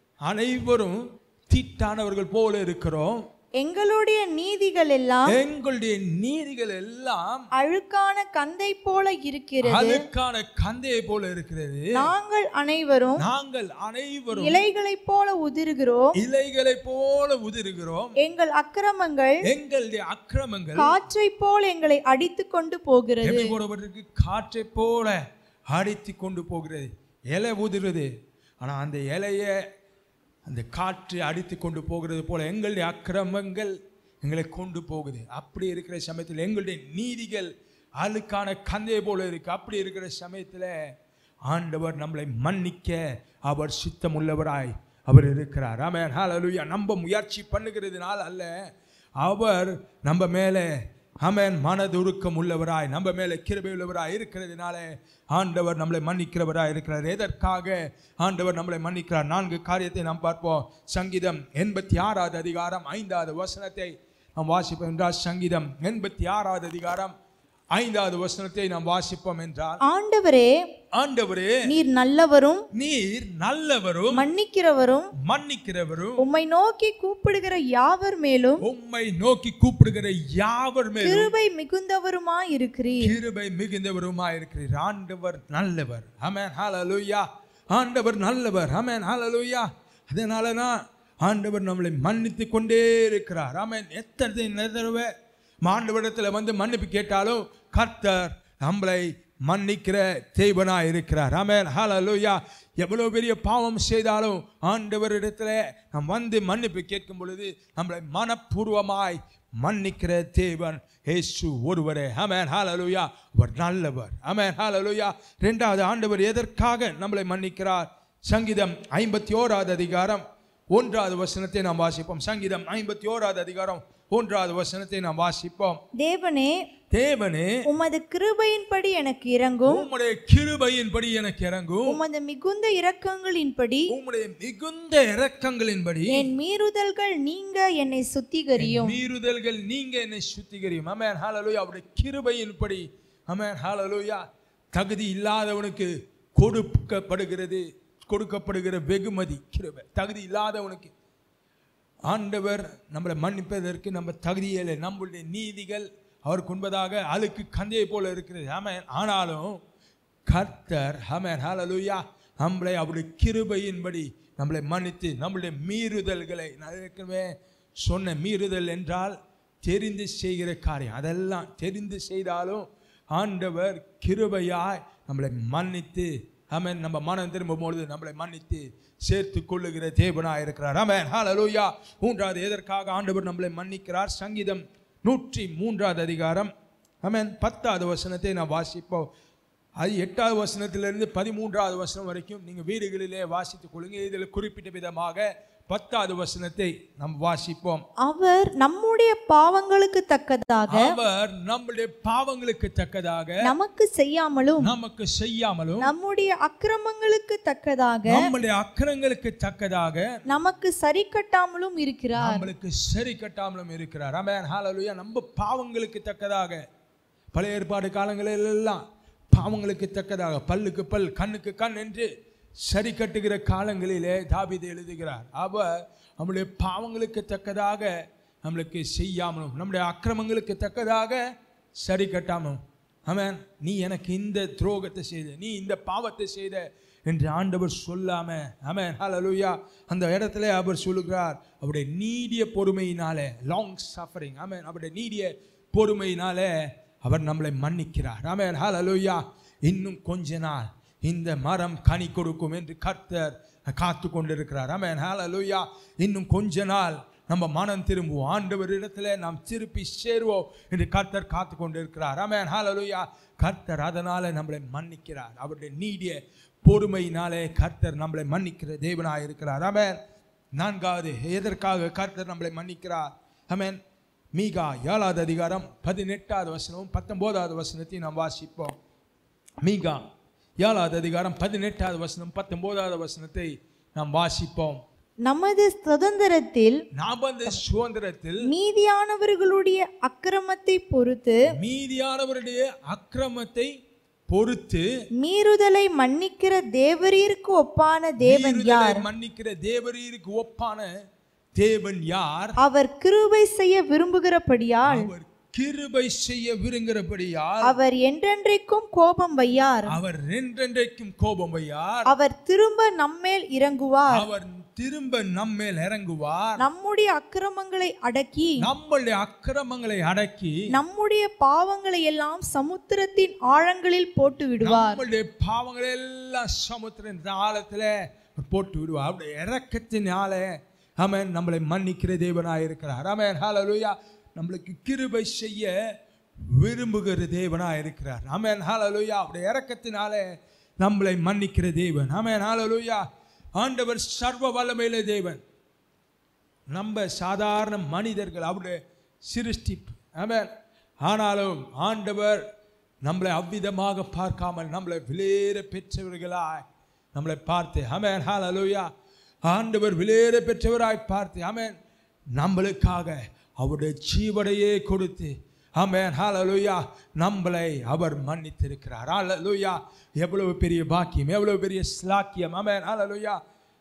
அனைவரும் தீட்டானவர்கள் போல இருக்கிறோம்
எங்களுடைய நீதிகள் எல்லாம்
எங்களுடைய நீதிகள் எல்லாம்
அழுக்கான கந்தை போல இருக்கிறது
அழுக்கான கந்தையை போல இருக்கிறது
நாங்கள் அனைவரும்
நாங்கள் அனைவரும்
இலைகளைப் போல உதிர்கிறோம்
இலைகளை போல உதிர்கிறோம்
எங்கள் அக்கிரமங்கள்
எங்களுடைய அக்கிரமங்கள்
காற்றைப் போல எங்களை அடித்து கொண்டு போகிறது
எப்படி போடப்பட்டிருக்கு காற்றை போல அடித்து கொண்டு போகிறது இலை உதிருது ஆனா அந்த இலையை அந்த காற்று அடித்து கொண்டு போகிறது போல எங்களுடைய அக்கிரமங்கள் எங்களை கொண்டு போகுது அப்படி இருக்கிற சமயத்தில் எங்களுடைய நீதிகள் அழுக்கான கந்தையை போல இருக்கு அப்படி இருக்கிற சமயத்தில் ஆண்டவர் நம்மளை மன்னிக்க அவர் சித்தமுள்ளவராய் அவர் இருக்கிறார் ஆமென் ஹalleluya நம்ம முயற்சி பண்ணுகிறதுனால அல்ல அவர் நம்ம மேலே ஆமென் மனதுருக்கம் உள்ளவராய் நம்ம மேலே கிருபை உள்ளவராய் இருக்கிறதுனால ஆண்டவர் நம்மளை மன்னிக்கிறவராய் இருக்கிறார் எதற்காக ஆண்டவர் நம்மளை மன்னிக்கிறார் நான்கு காரியத்தை நாம் பார்ப்போம் சங்கீதம் எண்பத்தி ஆறாவது அதிகாரம் ஐந்தாவது வசனத்தை நாம் வாசிப்போம் என்றால் சங்கீதம் எண்பத்தி ஆறாவது அதிகாரம் ஐந்தாவது வசனத்தை நாம் வாசிப்போம் என்றால்
ஆண்டவரே
ஆண்டவரே
நீர் நல்லவரும்
நீர் நல்லவரும்
மன்னிக்கிறவரும்
மன்னிக்கிறவரும்
உம்மை நோக்கி கூப்பிடுகிற யாவர் மேலும்
உம்மை நோக்கி கூப்பிடுகிற யாவர் மேலும்
கிருபை மிகுந்தவருமாய் இருக்கிறீர்
கிருபை மிகுந்தவருமாய் இருக்கிறீர் ஆண்டவர் நல்லவர் ஆமென் ஹalleluya ஆண்டவர் நல்லவர் ஆமென் ஹalleluya அதனால தான் ஆண்டவர் நம்மளை மன்னித்து கொண்டே இருக்கிறார் ஆமென் எத்தனை தடவை ஆண்டவரிடத்தில் வந்து மன்னிப்பு கேட்டாலும் கர்த்தர் நம்மளை மன்னிக்கிற தேவனாய் இருக்கிறார் ஆமென் ஹalleluya எவ்வளவு பெரிய பாவம் செய்தாலும் ஆண்டவரிடத்தில் நாம் வந்து மன்னிப்பு கேட்கும் பொழுது நம்மளை மனப்பூர்வமாய் மன்னிக்கிற தேவன் இயேசு ஒருவரே ஆமென் ஹalleluya அவர் நல்லவர் ஆமென் ஹalleluya ரெண்டாவது ஆண்டவர் எதற்காக நம்மளை மன்னிக்கிறார் சங்கீதம் ஐம்பத்தி ஓராவது அதிகாரம் ஒன்றாவது வசனத்தை நாம் வாசிப்போம் சங்கீதம் ஐம்பத்தி ஓராவது அதிகாரம் மூன்றாவது வசனத்தை நாம் வாசிப்போம்
தேவனே
தேவனே
உமது கிருபையின்படி எனக்கு இறங்கும்
உம்முடைய கிருபையின்படி எனக்கு இறங்கும்
உமது மிகுந்த இரக்கங்களின்படி
உம்முடைய மிகுந்த இரக்கங்களின்படி
என் மீறுதல்கள் நீங்க என்னை சுத்திகரியும்
மீறுதல்கள் நீங்க என்னை சுத்திகரியும் அமேன் ஹalleluya அவருடைய கிருபையின்படி அமேன் ஹalleluya தகுதி இல்லாதவனுக்கு கொடுக்கப்படுகிறது கொடுக்கப்படுகிற வெகுமதி கிருபை தகுதி இல்லாதவனுக்கு ஆண்டவர் நம்மளை மன்னிப்பதற்கு நம்ம தகுதியில்லை நம்மளுடைய நீதிகள் அவருக்கு உண்பதாக அழுக்கு கந்தையை போல இருக்கிறது ஆமென் ஆனாலும் கர்த்தர் ஆமென் ஹalleluya நம்மளை அவருடைய கிருபையின்படி நம்மளை மன்னித்து நம்மளுடைய மீறுதல்களை நான் ஏற்கனவே சொன்ன மீறுதல் என்றால் தெரிந்து செய்கிற காரியம் அதெல்லாம் தெரிந்து செய்தாலும் ஆண்டவர் கிருபையாய் நம்மளை மன்னித்து ஆமென் நம்ம மனம் திரும்பும் பொழுது நம்மளை மன்னித்து சேர்த்து கொள்ளுகிற தேவனாய் இருக்கிறார் ஆமென் ஹalleluya மூன்றாவது எதற்காக ஆண்டவர் நம்மளை மன்னிக்கிறார் சங்கீதம் நூற்றி மூன்றாவது அதிகாரம் ஆமென் பத்தாவது வசனத்தை நான் வாசிப்போம் அது எட்டாவது வசனத்திலிருந்து பதிமூன்றாவது வசனம் வரைக்கும் நீங்கள் வீடுகளிலே வாசித்துக் கொள்ளுங்க இதில் குறிப்பிட்ட விதமாக பத்தாவது வசனத்தை நாம் வாசிப்போம்
அவர் நம்முடைய பாவங்களுக்கு தக்கதாக
அவர் நம்முடைய பாவங்களுக்கு தக்கதாக
நமக்கு செய்யாமலும்
நமக்கு செய்யாமலும்
நம்முடைய அக்கிரமங்களுக்கு தக்கதாக
நம்முடைய அக்கிரங்களுக்கு தக்கதாக
நமக்கு சரி கட்டாமலும் இருக்கிறார்
நம்மளுக்கு சரி கட்டாமலும் இருக்கிறார் ஆமென் ஹalleluya நம்ம பாவங்களுக்கு தக்கதாக பழைய ஏற்பாடு காலங்களில் எல்லாம் பாவங்களுக்கு தக்கதாக பல்லுக்கு பல் கண்ணுக்கு கண் என்று சரி கட்டுகிற காலங்களிலே தாபீது எழுதுகிறார் அவர் நம்முடைய பாவங்களுக்கு தக்கதாக நம்மளுக்கு செய்யாமலும் நம்முடைய அக்கிரமங்களுக்கு தக்கதாக சரி கட்டாமலும் ஆமென் நீ எனக்கு இந்த துரோகத்தை செய்த நீ இந்த பாவத்தை செய்த என்று ஆண்டவர் சொல்லாம ஆமென் ஹalleluya அந்த இடத்துல அவர் சொல்லுகிறார் அவருடைய நீடிய பொறுமையினாலே லாங் சஃபரிங் ஆமென் அவருடைய நீடிய பொறுமையினாலே அவர் நம்மளை மன்னிக்கிறார் ஆமென் ஹalleluya இன்னும் கொஞ்ச நாள் இந்த மரம் கனி கொடுக்கும் என்று கர்த்தர் காத்து கொண்டிருக்கிறார் ஆமென் ஹalleluya இன்னும் கொஞ்ச நாள் நம்ம மனம் திரும்புவோம் ஆண்டவர் இடத்துல நாம் திருப்பி சேருவோம் என்று கர்த்தர் காத்து கொண்டிருக்கிறார் ஆமென் ஹalleluya கர்த்தர் அதனால நம்மளை மன்னிக்கிறார் அவருடைய நீடிய பொறுமையினாலே கர்த்தர் நம்மளை மன்னிக்கிற தேவனாய் இருக்கிறார் ஆமென் நான்காவது எதற்காக கர்த்தர் நம்மளை மன்னிக்கிறார் ஆமென் மீகா ஏழாவது அதிகாரம் பதினெட்டாவது வசனமும் பத்தொன்பதாவது வசனத்தையும் நாம் வாசிப்போம் மீகா ஏழாவது அதிகாரம் பதினெட்டாவது வசனம் பத்தொன்பதாவது வசனத்தை நாம் வாசிப்போம்
நமது சுதந்திரத்தில்
நாம் அந்த சுதந்திரத்தில்
மீதியானவர்களுடைய அக்கிரமத்தை பொறுத்து
மீதியானவருடைய அக்கிரமத்தை பொறுத்து
மீறுதலை மன்னிக்கிற தேவரீருக்கு ஒப்பான தேவன்
மீறுதலை
யார்
மன்னிக்கிற தேவரீருக்கு ஒப்பான தேவன் யார்
அவர் கிருபை செய்ய விரும்புகிறபடியால்
அவர் கிருபை செய்ய விருங்குகிறபடியால்
அவர் என்றென்றைக்கும் கோபம் வையார்
அவர் என்றென்றைக்கும் கோபம் வையார்
அவர் திரும்ப நம்மேல் இறங்குவார்
அவர் திரும்ப நம்மேல் இறங்குவார்
நம்முடைய அக்கிரமங்களை அடக்கி
நம்மளுடைய அக்கிரமங்களை அடக்கி
நம்முடைய பாவங்களை எல்லாம் சமுத்திரத்தின் ஆழங்களில் போட்டு விடுவார்
நம்மளுடைய பாவங்களை எல்லாம் சமுத்திர ஆழத்துல போட்டு விடுவார் அவருடைய இறக்கத்தினாலே ஆமென் நம்மளை மன்னிக்கிற தேவனாய் இருக்கிறார் ஆமென் ஹalleluya நம்மளுக்கு கிருபை செய்ய விரும்புகிற தேவனாய் இருக்கிறார் ஆமென் ஹalleluya அவருடைய இறக்கத்தினாலே நம்மளை மன்னிக்கிற தேவன் ஆமென் ஹalleluya ஆண்டவர் சர்வ வல்லமையில தேவன் நம்ம சாதாரண மனிதர்கள் அவருடைய சிருஷ்டிப்பு ஆமென் ஆனாலும் ஆண்டவர் நம்மளை அவ்விதமாக பார்க்காமல் நம்மளை விலேற பெற்றவர்களாய் நம்மளை பார்த்து ஆமென் ஹalleluya ஆண்டவர் விலேற பெற்றவராய் பார்த்து ஆமென் நம்மளுக்காக அவருடைய ஜீவனையே கொடுத்து ஆமென் ஹalleluya நம்மளை அவர் மன்னித்திருக்கிறார் ஹalleluya எவ்வளவு பெரிய பாக்கியம் எவ்வளவு பெரிய ஸ்லாக்கியம் ஆமென் ஹalleluya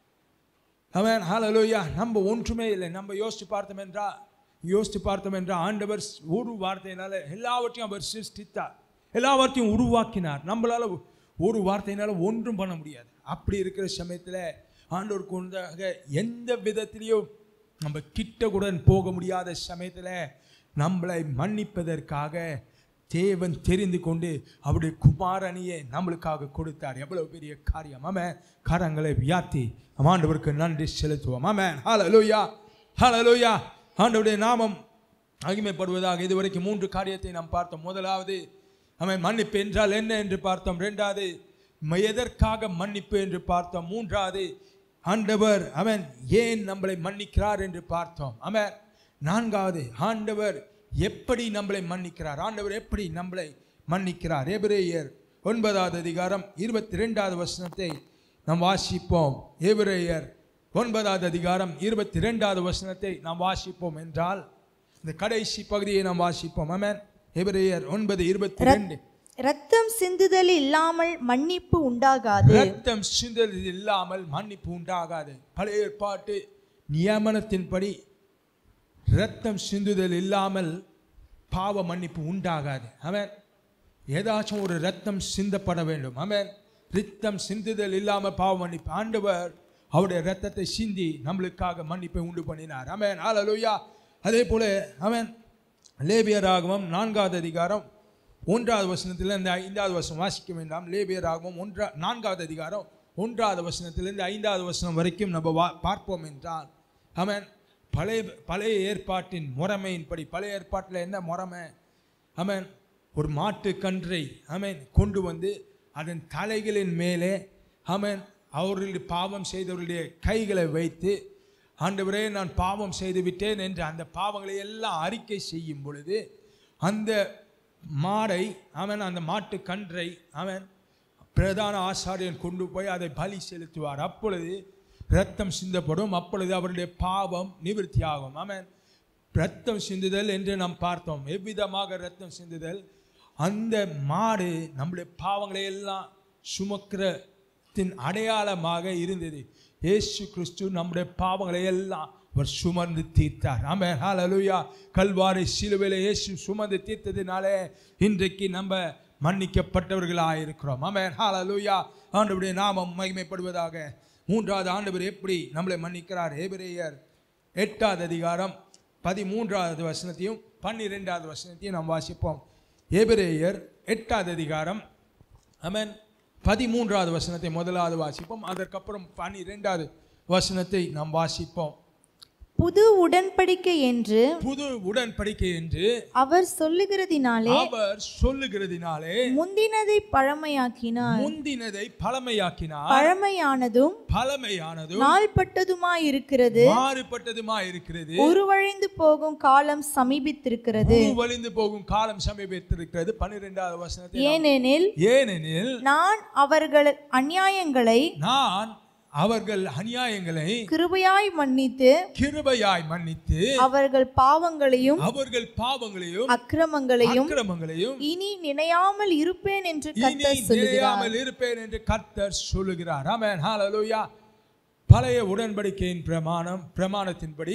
அவன் ஹalleluya நம்ம ஒன்றுமே இல்லை நம்ம யோசித்து பார்த்தோம் என்றால் யோசித்து பார்த்தோம் என்றால் ஆண்டவர் ஒரு வார்த்தையினால எல்லாவற்றையும் அவர் சிருஷ்டித்தார் எல்லாவற்றையும் உருவாக்கினார் நம்மளால ஒரு வார்த்தையினால ஒன்றும் பண்ண முடியாது அப்படி இருக்கிற சமயத்தில் ஆண்டவர் கொண்டாக எந்த விதத்திலையும் நம்ம கிட்ட கூட போக முடியாத சமயத்தில் நம்மளை மன்னிப்பதற்காக தேவன் தெரிந்து கொண்டு அவருடைய குமாரனியை நம்மளுக்காக கொடுத்தார் எவ்வளவு பெரிய காரியம் ஆமென் கரங்களை வியாத்தி ஆண்டவருக்கு நன்றி செலுத்துவோம் ஆமென் ஹalleluya ஹalleluya ஆண்டவருடைய நாமம் மகிமைப்படுவதாக இதுவரைக்கும் மூன்று காரியத்தை நாம் பார்த்தோம் முதலாவது அவன் மன்னிப்பு என்றால் என்ன என்று பார்த்தோம் ரெண்டாவது ம- எதற்காக மன்னிப்பு என்று பார்த்தோம் மூன்றாவது ஆண்டவர் அவன் ஏன் நம்மளை மன்னிக்கிறார் என்று பார்த்தோம் அவன் நான்காவது ஆண்டவர் எப்படி நம்மளை மன்னிக்கிறார் ஆண்டவர் எப்படி நம்மளை மன்னிக்கிறார் எபிரேயர் ஒன்பதாவது அதிகாரம் இருபத்தி ரெண்டாவது வசனத்தை நாம் வாசிப்போம் எபிரேயர் ஒன்பதாவது அதிகாரம் இருபத்தி ரெண்டாவது வசனத்தை நாம் வாசிப்போம் என்றால் இந்த கடைசி பகுதியை நாம் வாசிப்போம் ஆமென் எபிரேயர் ஒன்பது இருபத்தி ரெண்டு
இரத்தம் சிந்துதல் இல்லாமல் மன்னிப்பு உண்டாகாது
ரத்தம் சிந்தல் இல்லாமல் மன்னிப்பு உண்டாகாது பழைய ஏற்பாட்டு நியமனத்தின்படி ரத்தம் சிந்துதல் இல்லாமல் பாவ மன்னிப்பு உண்டாகாது அவன் ஏதாச்சும் ஒரு ரத்தம் சிந்தப்பட வேண்டும் அவன் ரத்தம் சிந்துதல் இல்லாமல் பாவ மன்னிப்பு ஆண்டவர் அவருடைய ரத்தத்தை சிந்தி நம்மளுக்காக மன்னிப்பை உண்டு பண்ணினார் அவன் ஹalleluya அதே போல அவன் லேபியராகவும் நான்காவது அதிகாரம் ஒன்றாவது வசனத்திலிருந்து ஐந்தாவது வசனம் வாசிக்க வேண்டாம் லேபியராகவும் ஒன்றா நான்காவது அதிகாரம் ஒன்றாவது வசனத்திலிருந்து ஐந்தாவது வசனம் வரைக்கும் நம்ம வா பார்ப்போம் என்றால் அவன் பழைய பழைய ஏற்பாட்டின் முறைமையின்படி பழைய ஏற்பாட்டில் என்ன முறைமை அவன் ஒரு மாட்டு கன்றை அவன் கொண்டு வந்து அதன் தலைகளின் மேலே அவன் அவர்களுடைய பாவம் செய்தவர்களுடைய கைகளை வைத்து ஆண்டவரே நான் பாவம் செய்து விட்டேன் என்று அந்த பாவங்களை எல்லாம் அறிக்கை செய்யும் பொழுது அந்த மாடை அவன் அந்த மாட்டு கன்றை அவன் பிரதான ஆசாரியன் கொண்டு போய் அதை பலி செலுத்துவார் அப்பொழுது இரத்தம் சிந்தப்படும் அப்பொழுது அவருடைய பாவம் நிவர்த்தியாகும் அவன் ரத்தம் சிந்துதல் என்று நாம் பார்த்தோம் எவ்விதமாக ரத்தம் சிந்துதல் அந்த மாடு நம்முடைய பாவங்களை எல்லாம் சுமக்கிறத்தின் அடையாளமாக இருந்தது இயேசு கிறிஸ்து நம்முடைய பாவங்களை எல்லாம் அவர் சுமந்து தீர்த்தார் ஆமென் ஹalleluya கல்வாரி சிலுவையில் இயேசு சுமந்து தீர்த்ததினாலே இன்றைக்கு நம்ம மன்னிக்கப்பட்டவர்களாக இருக்கிறோம் ஆமென் ஹalleluya ஆண்டவருடைய நாமம் மகிமைப்படுவதாக மூன்றாவது ஆண்டவர் எப்படி நம்மளை மன்னிக்கிறார் எபிரேயர் எட்டாவது அதிகாரம் பதிமூன்றாவது வசனத்தையும் பன்னிரெண்டாவது வசனத்தையும் நாம் வாசிப்போம் எபிரேயர் எட்டாவது அதிகாரம் ஆமென் பதிமூன்றாவது வசனத்தை முதலாவது வாசிப்போம் அதற்கப்புறம் பன்னிரெண்டாவது வசனத்தை நாம் வாசிப்போம்
புது உடன்படிக்கை என்று
புது உடன்படிக்கை என்று
அவர் சொல்லுகிறதினாலே
அவர் சொல்லுகிறதினாலே
முந்தினதை பழமையாக்கினார்
முந்தினதை பழமையாக்கினார்
பழமையானதும்
பழமையானதும்
நாள்பட்டதுமாயிருக்கிறது
மாறுபட்டதுமா இருக்கிறது
உருவழிந்து போகும் காலம் சமீபித்திருக்கிறது
வலிந்து போகும் காலம் சமீபத்திருக்கிறது பன்னிரெண்டாவது வசனத்தை நாம்-
ஏனெனில்
ஏனெனில்
நான் அவர்கள் அநியாயங்களை
நான் அவர்கள் அநியாயங்களை
கிருபையாய் மன்னித்து
கிருபையாய் மன்னித்து
அவர்கள் பாவங்களையும்
அவர்கள் பாவங்களையும்
அக்கிரமங்களையும்
அக்கிரமங்களையும்
இனி நினையாமல் இருப்பேன் என்று
இனி
கர்த்தர் சொல்லுகிறார்
நிலையாமல் இருப்பேன் என்று கர்த்தர் சொல்லுகிறார் ஆமென் ஹalleluya பழைய உடன்படிக்கையின் பிரமாணம் பிரமாணத்தின்படி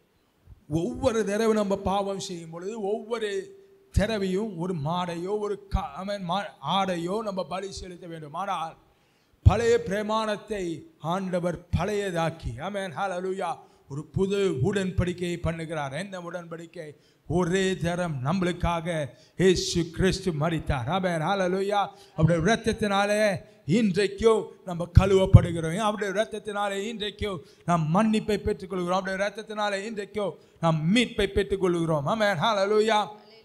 ஒவ்வொரு தடவை நம்ம பாவம் செய்யும் பொழுது ஒவ்வொரு தடவையும் ஒரு மாடையோ ஒரு க- ஆமென், மா- ஆடையோ நம்ம பலி செலுத்த வேண்டும் ஆனால் பழைய பிரமாணத்தை ஆண்டவர் பழையதாக்கி ஆமென் ஹalleluya ஒரு புது உடன்படிக்கையை பண்ணுகிறார் என்ன உடன்படிக்கை ஒரே தரம் நம்மளுக்காக இயேசு கிறிஸ்து மரித்தார் ஆமென் ஹalleluya அவருடைய இரத்தத்தினாலே இன்றைக்கும் நம்ம கழுவப்படுகிறோம் அவருடைய இரத்தத்தினாலே இன்றைக்கும் நாம் மன்னிப்பை பெற்றுக்கொள்கிறோம் அவருடைய இரத்தத்தினாலே இன்றைக்கும் நாம் மீட்பை பெற்றுக்கொள்கிறோம் ஆமென் ஹalleluya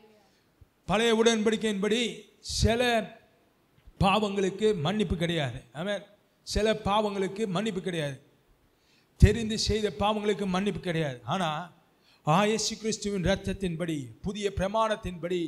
பழைய உடன்படிக்கையின்படி சில பாவங்களுக்கு மன்னிப்பு கிடையாது ஆமென் சில பாவங்களுக்கு மன்னிப்பு கிடையாது தெரிந்து செய்த பாவங்களுக்கு மன்னிப்பு கிடையாது ஆனால் ஆயேசு கிறிஸ்துவின் ரத்தத்தின்படி புதிய பிரமாணத்தின்படி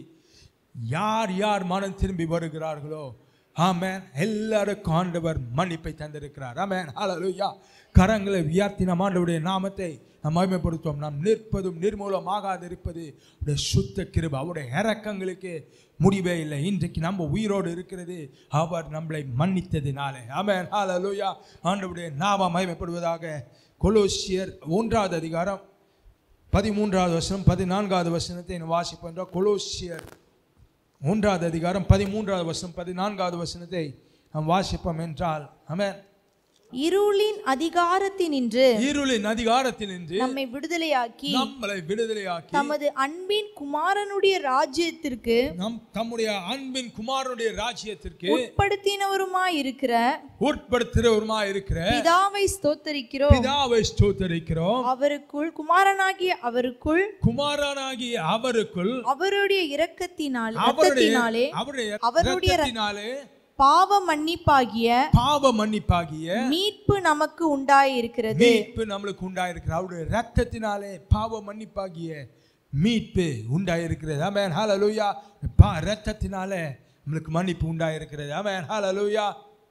யார் யார் மனம் திரும்பி வருகிறார்களோ ஆமென் எல்லாருக்கும் ஆண்டவர் மன்னிப்பை தந்திருக்கிறார் ஆமென் ஹalleluya கரங்களை உயர்த்தி நம் ஆண்டவருடைய நாமத்தை நாம் மகிமைப்படுத்துவோம் நாம் நிற்பதும் நிர்மூலமாகாது இருப்பது அவருடைய சுத்த கிருபை அவருடைய இறக்கங்களுக்கு முடிவே இல்லை இன்றைக்கு நம்ம உயிரோடு இருக்கிறது அவர் நம்மளை மன்னித்ததினாலே ஆமென் ஹalleluya ஆண்டவருடைய நாமம் மகிமைப்படுவதாக கொலோசியர் ஒன்றாவது அதிகாரம் பதிமூன்றாவது வசனம் பதினான்காவது வசனத்தை நான் வாசிப்போம் என்றால் கொலோசியர் மூன்றாவது அதிகாரம் பதிமூன்றாவது வசனம் பதினான்காவது வசனத்தை நாம் வாசிப்போம் என்றால் ஆமென்
இருளின் அதிகாரத்தினின்று
இருளின் அதிகாரத்தில் நின்று
நம்மை விடுதலையாக்கி
நம்மளை விடுதலையாக்கி
தமது அன்பின் குமாரனுடைய ராஜ்யத்திற்கு
நம் தம்முடைய அன்பின் குமாரனுடைய ராஜ்யத்திற்கு
உட்படுத்தினவருமாய் இருக்கிற
உட்படுத்துகிறவருமா இருக்கிற
பிதாவை ஸ்தோத்தரிக்கிறோம்
பிதாவை ஸ்தோத்தரிக்கிறோம்
அவருக்குள் குமாரனாகிய அவருக்குள்
குமாரனாகிய அவருக்குள்
அவருடைய இரக்கத்தினால்
அவருடைய
இரக்கத்தினாலே
அவருடைய
அவருடைய
இரத்தத்தினாலே
பாவ மன்னிப்பாகிய
பாவ மன்னிப்பாகிய
மீட்பு நமக்கு உண்டாயிருக்கிறது
மீட்பு நம்மளுக்கு உண்டாயிருக்கிறது அவருடைய ரத்தத்தினாலே பாவ மன்னிப்பாகிய மீட்பு உண்டாயிருக்கிறது ஆமென் ஹalleluya பா ரத்தத்தினாலே நம்மளுக்கு மன்னிப்பு உண்டாயிருக்கிறது ஆமென் ஹalleluya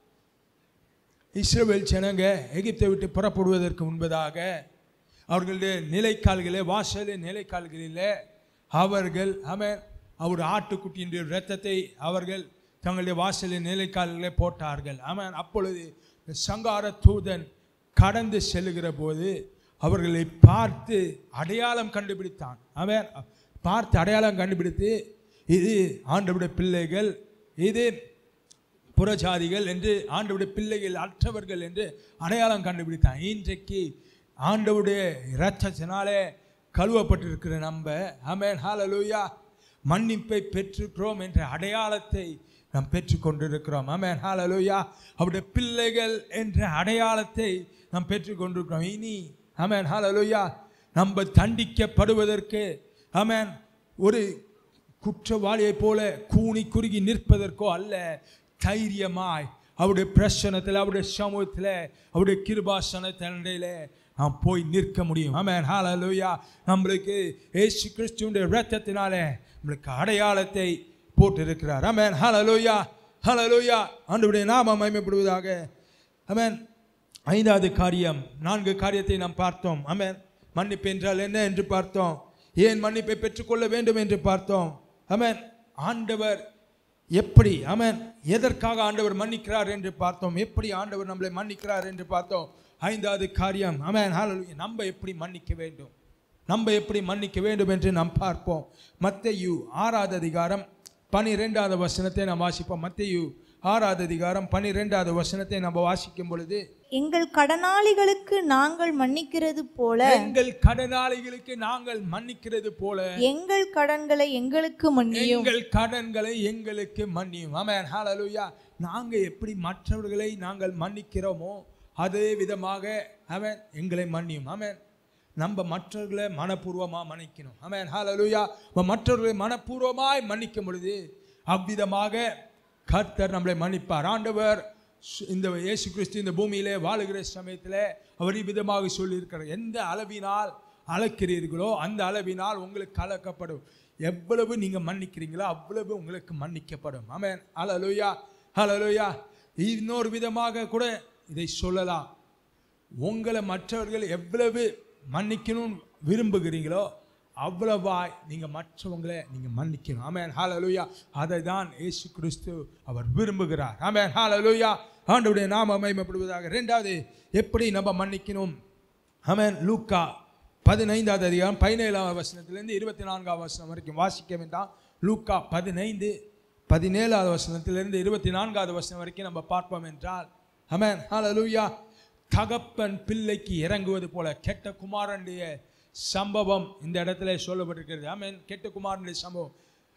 இஸ்ரவேல் ஜனங்க எகிப்தை விட்டு புறப்படுவதற்கு முன்பதாக அவர்களுடைய நிலைக்கால்களே வாசலே நிலைக்கால்களிலே அவர்கள் ஆமென் அவர் ஆட்டுக்குட்டியினுடைய இரத்தத்தை அவர்கள் தங்களுடைய வாசலின் நிலைக்கால்களே போட்டார்கள் ஆமென் அப்பொழுது இந்த சங்கார தூதன் கடந்து செல்லுகிற போது அவர்களை பார்த்து அடையாளம் கண்டுபிடித்தான் அவன் பார்த்து அடையாளம் கண்டுபிடித்து இது ஆண்டவருடைய பிள்ளைகள் இது புறஜாதிகள் என்று ஆண்டவருடைய பிள்ளைகள் அற்றவர்கள் என்று அடையாளம் கண்டுபிடித்தான் இன்றைக்கு ஆண்டவருடைய இரத்தத்தினாலே கழுவப்பட்டிருக்கிற நம்ம ஆமென் ஹalleluya மன்னிப்பை பெற்றுக்கிறோம் என்ற அடையாளத்தை நாம் பெற்றுக்கொண்டிருக்கிறோம் ஆமென் ஹalleluya அவருடைய பிள்ளைகள் என்ற அடையாளத்தை நாம் பெற்றுக்கொண்டிருக்கிறோம் இனி ஆமென் ஹalleluya நம்ம தண்டிக்கப்படுவதற்கு ஆமென் ஒரு குற்றவாளியைப் போல கூனி குறுகி நிற்பதற்கோ அல்ல தைரியமாய் அவருடைய பிரசனத்தில் அவருடைய சமூகத்தில் அவருடைய கிருபாசனத்திலே நாம் போய் நிற்க முடியும் ஆமென் ஹalleluya நம்மளுக்கு இயேசு கிறிஸ்துவினுடைய இரத்தத்தினாலே நம்மளுக்கு அடையாளத்தை போட்டிருக்கிறார் ஆமென் ஹalleluya ஹalleluya ஆண்டவருடைய நாமம் மகிமைப்படுவதாக ஆமென் ஐந்தாவது காரியம் நான்கு காரியத்தை நாம் பார்த்தோம் ஆமென் மன்னிப்பு என்றால் என்ன என்று பார்த்தோம் ஏன் மன்னிப்பை பெற்றுக்கொள்ள வேண்டும் என்று பார்த்தோம் ஆமென் ஆண்டவர் எப்படி ஆமென் எதற்காக ஆண்டவர் மன்னிக்கிறார் என்று பார்த்தோம் எப்படி ஆண்டவர் நம்மளை மன்னிக்கிறார் என்று பார்த்தோம் ஐந்தாவது காரியம் ஆமென் ஹalleluya நம்ம எப்படி மன்னிக்க வேண்டும் நம்ம எப்படி மன்னிக்க வேண்டும் என்று நாம் பார்ப்போம் மத்தேயு ஆறாவது அதிகாரம் பனிரெண்டாவது வசனத்தை நாம் வாசிப்போம் மத்தேயு ஆறாவது அதிகாரம் பனிரெண்டாவது வசனத்தை நம்ம வாசிக்கும் பொழுது
எங்கள் கடனாளிகளுக்கு நாங்கள் மன்னிக்கிறது போல
எங்கள் கடனாளிகளுக்கு நாங்கள் மன்னிக்கிறது போல
எங்கள் கடன்களை எங்களுக்கு மன்னியும்
எங்கள் கடன்களை எங்களுக்கு மன்னியும் ஆமென் ஹalleluya நாங்க எப்படி மற்றவர்களை நாங்கள் மன்னிக்கிறோமோ அதே விதமாக அவன் எங்களை மன்னியும் ஆமென் நம்ம மற்றவர்களை மனப்பூர்வமாக மன்னிக்கணும் ஆமென் ஹalleluya அப்ப மற்றவர்களை மனப்பூர்வமாய் மன்னிக்கும் பொழுது அவ்விதமாக கர்த்தர் நம்மளை மன்னிப்பார் ஆண்டவர் சு- இந்த இயேசு கிறிஸ்து இந்த பூமியிலே வாழுகிற சமயத்தில் அவர் இவ்விதமாக சொல்லியிருக்கிறார் எந்த அளவினால் அளக்கிறீர்களோ அந்த அளவினால் உங்களுக்கு அளக்கப்படும் எவ்வளவு நீங்கள் மன்னிக்கிறீங்களோ அவ்வளவு உங்களுக்கு மன்னிக்கப்படும் ஆமென் ஹalleluya ஹalleluya இன்னொரு விதமாக கூட இதை சொல்லலாம் உங்களை மற்றவர்கள் எவ்வளவு மன்னிக்கணும்னு விரும்புகிறீங்களோ அவ்வளவாய் நீங்கள் மற்றவங்களை நீங்கள் மன்னிக்கணும் ஆமென் ஹalleluya அதை தான் இயேசு கிறிஸ்து அவர் விரும்புகிறார் ஆமென் ஹalleluya ஆண்டவருடைய நாம மகிமைப்படுவதாக ரெண்டாவது எப்படி நம்ம மன்னிக்கணும் ஆமென் லூக்கா பதினைந்தாவது அதிகாரம் பதினேழாவது வசனத்திலிருந்து இருபத்தி நான்காவது வசனம் வரைக்கும் வாசிக்க வேண்டாம் லூக்கா பதினைந்து பதினேழாவது வசனத்திலிருந்து இருபத்தி நான்காவது வசனம் வரைக்கும் நம்ம பார்ப்போம் என்றால் ஆமென் ஹalleluya தகப்பன் பிள்ளைக்கு இறங்குவது போல கெட்ட குமாரனுடைய சம்பவம் இந்த இடத்துல சொல்லப்பட்டிருக்கிறது ஆமென் கெட்ட குமாரனுடைய சம்பவம்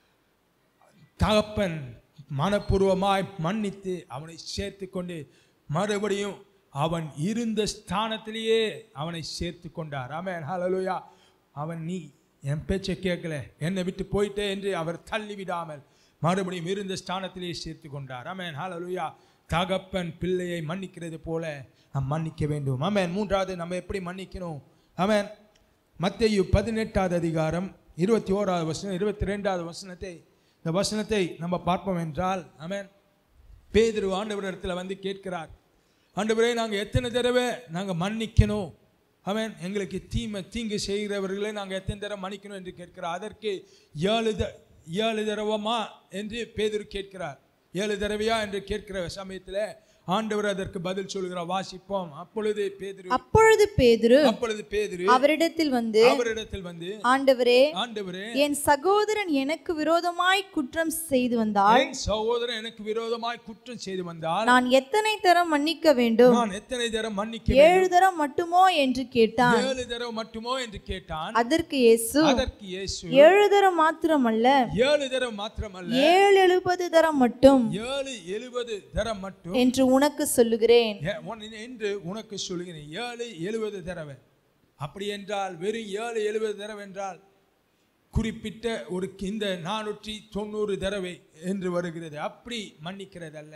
தகப்பன் மனப்பூர்வமாய் மன்னித்து அவனை சேர்த்து கொண்டு மறுபடியும் அவன் இருந்த ஸ்தானத்திலேயே அவனை சேர்த்து கொண்டார் ஆமென் ஹalleluya அவன் நீ என் பேச்சை கேட்கல என்னை விட்டு போயிட்டே என்று அவர் தள்ளி விடாமல் மறுபடியும் இருந்த ஸ்தானத்திலேயே சேர்த்து கொண்டார் ஆமென் ஹalleluya தகப்பன் பிள்ளையை மன்னிக்கிறது போல நாம் மன்னிக்க வேண்டும் ஆமென் மூன்றாவது நம்ம எப்படி மன்னிக்கணும் ஆமென் மத்தேயு பதினெட்டாவது அதிகாரம் இருபத்தி ஓராவது வசனம் இருபத்தி ரெண்டாவது வசனத்தை இந்த வசனத்தை நம்ம பார்ப்போம் என்றால் ஆமென் பேதுரு ஆண்டவரிடத்தில் வந்து கேட்கிறார் ஆண்டவரே நாங்கள் எத்தனை தடவை நாங்கள் மன்னிக்கணும் ஆமென் எங்களுக்கு தீமை தீங்கு செய்கிறவர்களை நாங்கள் எத்தனை தடவை மன்னிக்கணும் என்று கேட்கிறார் அதற்கு ஏழு த ஏழு தடவமா என்று பேதுரு கேட்கிறார் ஏழு தடவையா என்று கேட்கிற சமயத்தில் ஆண்டவர் அதற்கு பதில் சொல்கிறார் வாசிப்போம் அப்பொழுது பேதுரு
அப்பொழுது பேதுரு
அப்பொழுது பேதுரு
அவரிடத்தில் வந்து
அவரிடத்தில் வந்து
ஆண்டவரே
ஆண்டவரே
என் சகோதரன் எனக்கு விரோதமாய் குற்றம் செய்து வந்தால்
என் சகோதரன் எனக்கு விரோதமாய் குற்றம் செய்து வந்தால்
நான் எத்தனை தரம் மன்னிக்க வேண்டும்
நான் எத்தனை தரம் மன்னிக்க வேண்டும்?
ஏழு தரம் மட்டுமோ என்று கேட்டான்
ஏழு தடவை மட்டுமோ என்று கேட்டான்
அதற்கு இயேசு
அதற்கு இயேசு
ஏழு தரம் மாத்திரமல்ல
ஏழு தடவை மாத்திரமல்ல
ஏழு எழுபது தரம் மட்டும்
ஏழு எழுபது தரம் மட்டும்
என்று உனக்கு சொல்லுகிறேன்
ஏ- உன் என்று உனக்கு சொல்லுகிறேன் ஏழு எழுபது தடவை அப்படி என்றால் வெறும் ஏழு எழுபது தடவை என்றால் குறிப்பிட்ட ஒரு இந்த நானூற்றி தொண்ணூறு தடவை என்று வருகிறது அப்படி மன்னிக்கிறதல்ல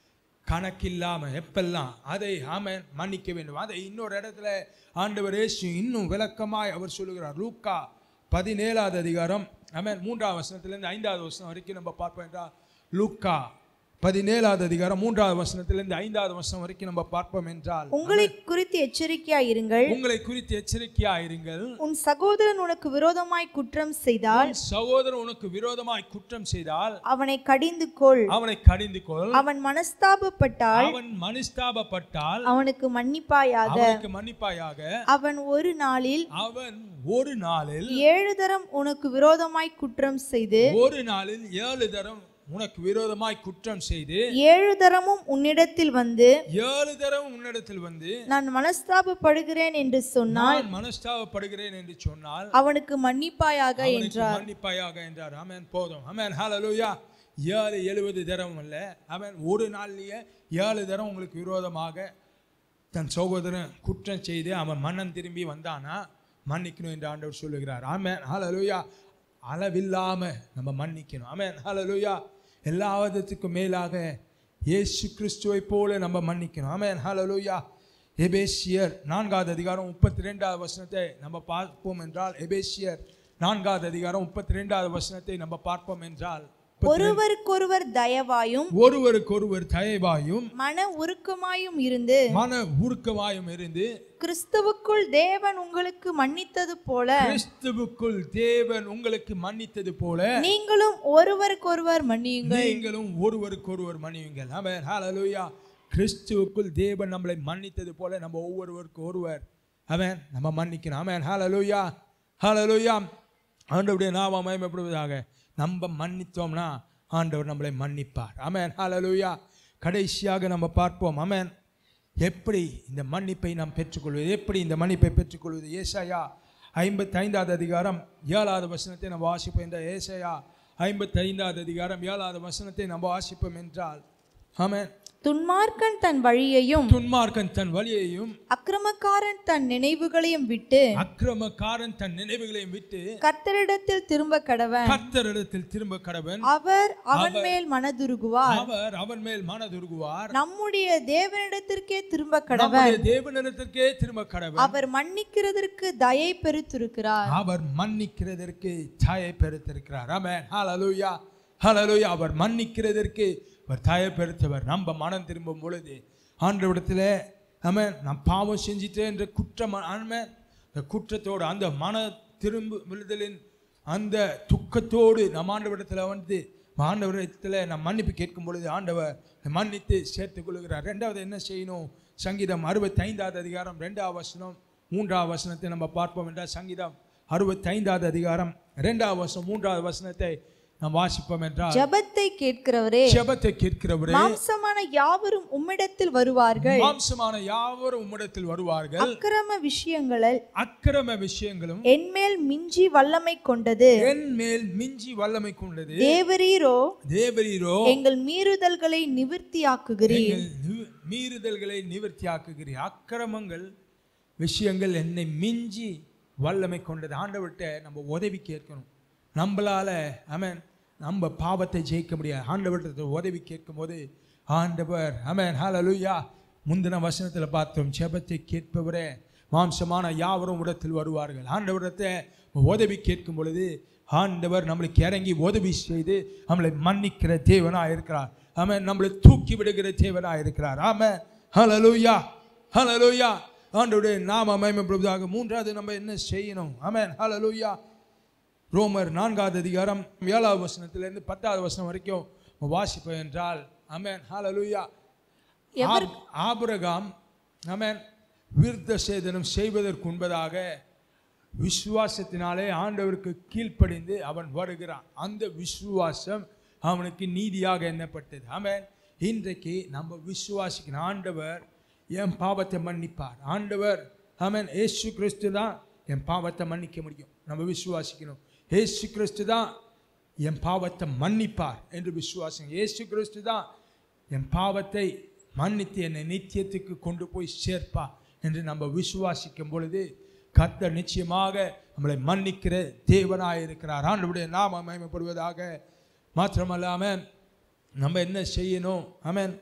கணக்கில்லாம எப்பெல்லாம் அதை ஆமென் மன்னிக்க வேண்டும் அதை இன்னொரு இடத்துல ஆண்டவர் இயேசு இன்னும் விளக்கமாய் அவர் சொல்லுகிறார் லூக்கா பதினேழாவது அதிகாரம் ஆமென் மூன்றாவது வசனத்திலிருந்து ஐந்தாவது வசனம் வரைக்கும் நம்ம பார்ப்போம் என்றால் லூக்கா பதினேழாவது அதிகாரம் மூன்றாவது வசனத்திலிருந்து ஐந்தாவது வசனம் வரைக்கும் நம்ம பார்ப்போம் என்றால்
உங்களை குறித்து எச்சரிக்கையாயிருங்கள்
உங்களை குறித்து எச்சரிக்கையாயிருங்கள்
உன் சகோதரன் உனக்கு விரோதமாய் குற்றம் செய்தால்
உன் சகோதரன் உனக்கு விரோதமாய் குற்றம் செய்தால்
அவனை கடிந்து கொள்
அவனை கடிந்து கொள்
அவன் மனஸ்தாபப்பட்டால்
அவன் மனுஸ்தாபப்பட்டால்
அவனுக்கு மன்னிப்பாயாக
அவனுக்கு மன்னிப்பாயாக
அவன் ஒரு நாளில்
அவன் ஒரு நாளில்
ஏழு தரம் உனக்கு விரோதமாய் குற்றம் செய்து
ஒரு நாளில் ஏழு தரம் உனக்கு விரோதமாய் குற்றம் செய்து
ஏழு தரமும் உன்னிடத்தில் வந்து
ஏழு தரம் உன்னிடத்தில் வந்து
நான் மனஸ்தாபப்படுகிறேன் என்று சொன்னால்
நான் மனஸ்தாபப்படுகிறேன் என்று சொன்னால்
அவனுக்கு மன்னிப்பாயாக
அவனுக்கு
என்றார்
மன்னிப்பாயாக என்றார் ஆமென் போதும் ஆமென் ஹalleluya ஏழு எழுபது தரம் அல்ல அவன் ஒரு நாள்லயே ஏழு தரம் உங்களுக்கு விரோதமாக தன் சகோதரன் குற்றம் செய்து அவன் மன்னன் திரும்பி வந்தானா மன்னிக்கணும் என்று ஆண்டவர் சொல்லுகிறார் ஆமென் ஹalleluya அளவில்லாம நம்ம மன்னிக்கணும் ஆமென் ஹalleluya எல்லா விதத்துக்கும் மேலாக இயேசு கிறிஸ்துவை போல நம்ம மன்னிக்கணும் ஆமென் ஹalleluya எபேசியர் நான்காவது அதிகாரம் முப்பத்தி ரெண்டாவது வசனத்தை நம்ம பார்ப்போம் என்றால் எபேசியர் நான்காவது அதிகாரம் முப்பத்தி ரெண்டாவது வசனத்தை நம்ம பார்ப்போம் என்றால்
ஒருவருக்கொருவர் தயவாயும்
ஒருவருக்கொருவர் தயவாயும்
மன உருக்கமாயும் இருந்து
மன உருக்கமாயும் இருந்து
கிறிஸ்துவுக்குள் தேவன் உங்களுக்கு மன்னித்தது போல
கிறிஸ்துவுக்குள் தேவன் உங்களுக்கு மன்னித்தது போல
நீங்களும் ஒருவருக்கொருவர் மன்னியுங்கள்
நீங்களும் ஒருவருக்கொருவர் மன்னியுங்கள் ஆமென் ஹalleluya கிறிஸ்துவுக்குள் தேவன் நம்மளை மன்னித்தது போல நம்ம ஒவ்வொருவருக்கு ஒருவர் அவன் நம்ம மன்னிக்கணும் ஆமென் ஹalleluya ஹalleluya ஆண்டவருடைய நாம மகிமைப்படுவதாக நம்ம மன்னித்தோம்னா ஆண்டவர் நம்மளை மன்னிப்பார் ஆமென் ஹalleluya கடைசியாக நம்ம பார்ப்போம் ஆமென் எப்படி இந்த மன்னிப்பை நாம் பெற்றுக்கொள்வது எப்படி இந்த மன்னிப்பை பெற்றுக்கொள்வது ஏசாயா ஐம்பத்தி ஐந்தாவது அதிகாரம் ஏழாவது வசனத்தை நம்ம வாசிப்போம் என்ற ஏசாயா ஐம்பத்தி ஐந்தாவது அதிகாரம் ஏழாவது வசனத்தை நம்ம வாசிப்போம் என்றால் ஆமென்
துன்மார்க்கன் தன் வழியையும்
துன்மார்க்கன் தன் வழியையும்
அக்கிரமக்காரன் தன் நினைவுகளையும் விட்டு
அக்கிரமக்காரன் தன் நினைவுகளையும் விட்டு
கர்த்தரிடத்தில் திரும்ப கடவன்
கர்த்தரிடத்தில் திரும்ப கடவன்
அவர் அவன் மேல் மனதுருகுவார்
அவர் அவன் மேல் மனதுருகுவார்
நம்முடைய தேவனிடத்திற்கே திரும்ப கடவன்
நம்முடைய தேவனிடத்திற்கே திரும்ப கடவன்
அவர் மன்னிக்கிறதற்கு தயை பெருத்திருக்கிறார்
அவர் மன்னிக்கிறதற்கு சாயை பெருத்திருக்கிறார் ஆமென் ஹalleluya ஹalleluya அவர் மன்னிக்கிறதற்கு அவர் தாயை பெருத்தவர் நம்ம மனம் திரும்பும் பொழுது ஆண்டவிடத்தில் ஆமென் நான் பாவம் செஞ்சிட்டேன் என்ற குற்றம் ஆமென் அந்த குற்றத்தோடு அந்த மன திரும்ப விழுதலின் அந்த துக்கத்தோடு நம்ம ஆண்டவரிடத்தில் வந்து ஆண்டவரிடத்தில் நான் மன்னிப்பு கேட்கும் பொழுது ஆண்டவர் மன்னித்து சேர்த்துக் கொள்கிறார் ரெண்டாவது என்ன செய்யணும் சங்கீதம் அறுபத்தைந்தாவது அதிகாரம் ரெண்டாவது வசனம் மூன்றாவது வசனத்தை நம்ம பார்ப்போம் என்றால் சங்கீதம் அறுபத்தைந்தாவது அதிகாரம் ரெண்டாவது வசனம் மூன்றாவது வசனத்தை நாம் வாசிப்போம் என்றால்
ஜெபத்தை கேட்கிறவரே
ஜெபத்தை கேட்கிறவரே
மாம்சமான யாவரும் உம்மிடத்தில் வருவார்கள்
மாம்சமான யாவரும் உம்மிடத்தில் வருவார்கள்
அக்கிரம விஷயங்களில்
அக்கிரம விஷயங்களும்
என்மேல் மிஞ்சி வல்லமை கொண்டது
என் மேல் மிஞ்சி வல்லமை கொண்டது
தேவரீரோ
தேவரீரோ
எங்கள் மீறுதல்களை நிவிர்த்தியாக்குகிறீர்
எங்கள் நி- மீறுதல்களை நிவர்த்தியாக்குகிறீர் அக்கிரமங்கள் விஷயங்கள் என்னை மிஞ்சி வல்லமை கொண்டது ஆண்டவர்கிட்ட நம்ம உதவி கேட்கணும் நம்மளால அமேன் நம்ம பாவத்தை ஜெயிக்க முடியாது ஆண்டவர்கிட்ட உதவி கேட்கும்போது ஆண்டவர் அமேன் ஹalleluya முந்தின வசனத்தில் பார்த்தோம் ஜெபத்தை கேட்பவரே மாம்சமான யாவரும் இடத்தில் வருவார்கள் ஆண்டவரத்தை உதவி கேட்கும் பொழுது ஆண்டவர் நம்மளுக்கு இறங்கி உதவி செய்து நம்மளை மன்னிக்கிற தேவனாக இருக்கிறார் ஆமென் நம்மளை தூக்கி விடுகிற தேவனாக இருக்கிறார் ஆமென் ஹalleluya ஹalleluya ஆண்டவருடைய நாம மகிமைப்படுவதாக மூன்றாவது நம்ம என்ன செய்யணும் ஆமென் ஹalleluya ரோமர் நான்காவது அதிகாரம் ஏழாவது வசனத்திலிருந்து பத்தாவது வசனம் வரைக்கும் நம்ம வாசிப்போம் என்றால் ஆமென் ஹalleluya ஆப்- ஆபிரகாம் ஆமென் விருத்த சேதனம் செய்வதற்கு முன்பதாக விசுவாசத்தினாலே ஆண்டவருக்கு கீழ்ப்படிந்து அவன் வருகிறான் அந்த விசுவாசம் அவனுக்கு நீதியாக எண்ணப்பட்டது ஆமென் இன்றைக்கு நம்ம விசுவாசிக்கணும் ஆண்டவர் என் பாவத்தை மன்னிப்பார் ஆண்டவர் ஆமென் ஏசு கிறிஸ்து தான் என் பாவத்தை மன்னிக்க முடியும் நம்ம விசுவாசிக்கணும் ஏசு கிறிஸ்து தான் என் பாவத்தை மன்னிப்பார் என்று விசுவாசம் இயேசு கிறிஸ்து தான் என் பாவத்தை மன்னித்து என்னை நித்தியத்துக்கு கொண்டு போய் சேர்ப்பா என்று நம்ம விசுவாசிக்கும் பொழுது கர்த்தர் நிச்சயமாக நம்மளை மன்னிக்கிற தேவனாய் இருக்கிறார் ஆண்டவருடைய நாம மகிமைப்படுவதாக மாத்திரமல்லாம நம்ம என்ன செய்யணும் ஆமென்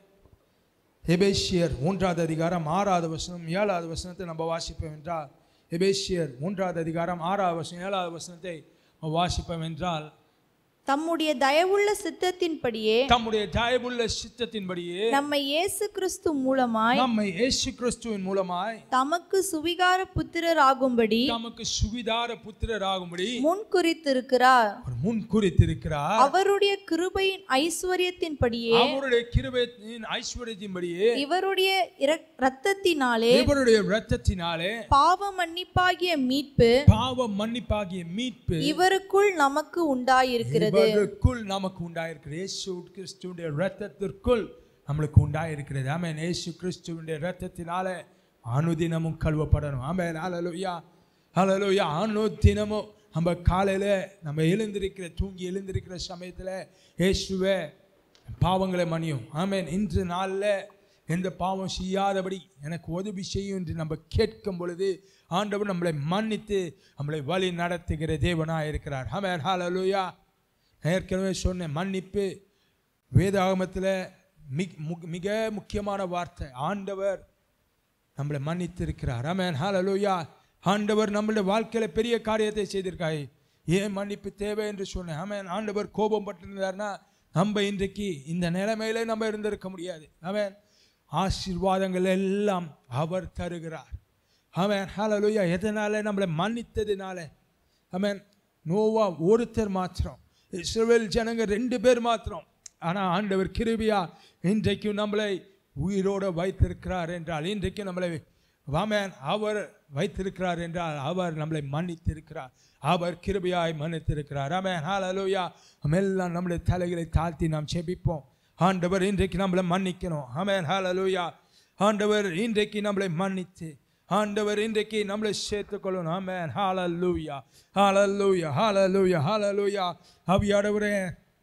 எபேசியர் மூன்றாவது அதிகாரம் ஆறாவது வசனம் ஏழாவது வசனத்தை நம்ம வாசிப்போம் என்றால் எபேசியர் மூன்றாவது அதிகாரம் ஆறாவது வசனம் ஏழாவது வசனத்தை நம்ம வாசிப்போம் என்றால்
தம்முடைய தயவுள்ள சித்தத்தின்படியே
தம்முடைய தயவுள்ள சித்தத்தின்படியே
நம்மை இயேசு கிறிஸ்து மூலமாய்
நம்மை இயேசு கிறிஸ்துவின் மூலமாய்
தமக்கு சுவிகார புத்திரராகும்படி
நமக்கு சுவிதார புத்திரராகும்படி
முன் குறித்திருக்கிறார்
அவர் முன் குறித்திருக்கிறார்
அவருடைய கிருபையின் ஐஸ்வர்யத்தின்படியே
அவருடைய கிருபையின் ஐஸ்வர்யத்தின்படியே
இவருடைய இர- இரத்தத்தினாலே
இவருடைய இரத்தத்தினாலே
பாவ மன்னிப்பாகிய மீட்பு
பாவ மன்னிப்பாகிய மீட்பு
இவருக்குள் நமக்கு உண்டாயிருக்கிறது
இவருக்குள் நமக்கு உண்டாயிருக்கிறது இயேசு கிறிஸ்துவினுடைய இரத்தத்திற்குள் நம்மளுக்கு உண்டாயிருக்கிறது ஆமென் இயேசு கிறிஸ்துவினுடைய இரத்தத்தினால அனுதினமும் கழுவப்படணும் ஆமென் ஹalleluya ஹalleluya அனுதினமும் நம்ம காலையில நம்ம எழுந்திருக்கிற தூங்கி எழுந்திருக்கிற சமயத்துல இயேசுவே பாவங்களை மன்னியும் ஆமென் இன்று நாளில் எந்த பாவம் செய்யாதபடி எனக்கு உதவி செய்யும் என்று நம்ம கேட்கும் பொழுது ஆண்டவர் நம்மளை மன்னித்து நம்மளை வழி நடத்துகிற தேவனாக இருக்கிறார் ஆமென் ஹalleluya நான் ஏற்கனவே சொன்னேன் மன்னிப்பு வேதாகமத்தில் மிக் முக்- மிக முக்கியமான வார்த்தை ஆண்டவர் நம்மளை மன்னித்திருக்கிறார் ஆமென் ஹalleluya ஆண்டவர் நம்மளுடைய வாழ்க்கையில பெரிய காரியத்தை செய்திருக்காய் ஏன் மன்னிப்பு தேவை என்று சொன்னேன் ஆமென் ஆண்டவர் கோபம் பட்டிருந்தார்னா நம்ம இன்றைக்கு இந்த நிலைமையில நம்ம இருந்திருக்க முடியாது ஆமென் ஆசீர்வாதங்கள் எல்லாம் அவர் தருகிறார் ஆமென் ஹalleluya எதனால நம்மளை மன்னித்ததுனால ஆமென் நோவா ஒருத்தர் மாத்திரம் இஸ்ரவேல் ஜனங்க ரெண்டு பேர் மாத்திரம் ஆனால் ஆண்டவர் கிருபியா இன்றைக்கும் நம்மளை உயிரோடு வைத்திருக்கிறார் என்றால் இன்றைக்கும் நம்மளை வாமேன் அவர் வைத்திருக்கிறார் என்றால் அவர் நம்மளை மன்னித்திருக்கிறார் அவர் கிருபியாய் மன்னித்திருக்கிறார் ஆமென் ஹalleluya நம்ம எல்லாம் நம்முடைய தலைகளை தாழ்த்தி நாம் செபிப்போம் ஆண்டவர் இன்றைக்கு நம்மளை மன்னிக்கணும் ஆமென் ஹalleluya ஆண்டவர் இன்றைக்கு நம்மளை மன்னித்து ஆண்டவர் இன்றைக்கு நம்மளை சேர்த்துக்கொள்ளணும் ஆமென் ஹalleluya ஹalleluya ஹalleluya ஹalleluya ஆவியானவரே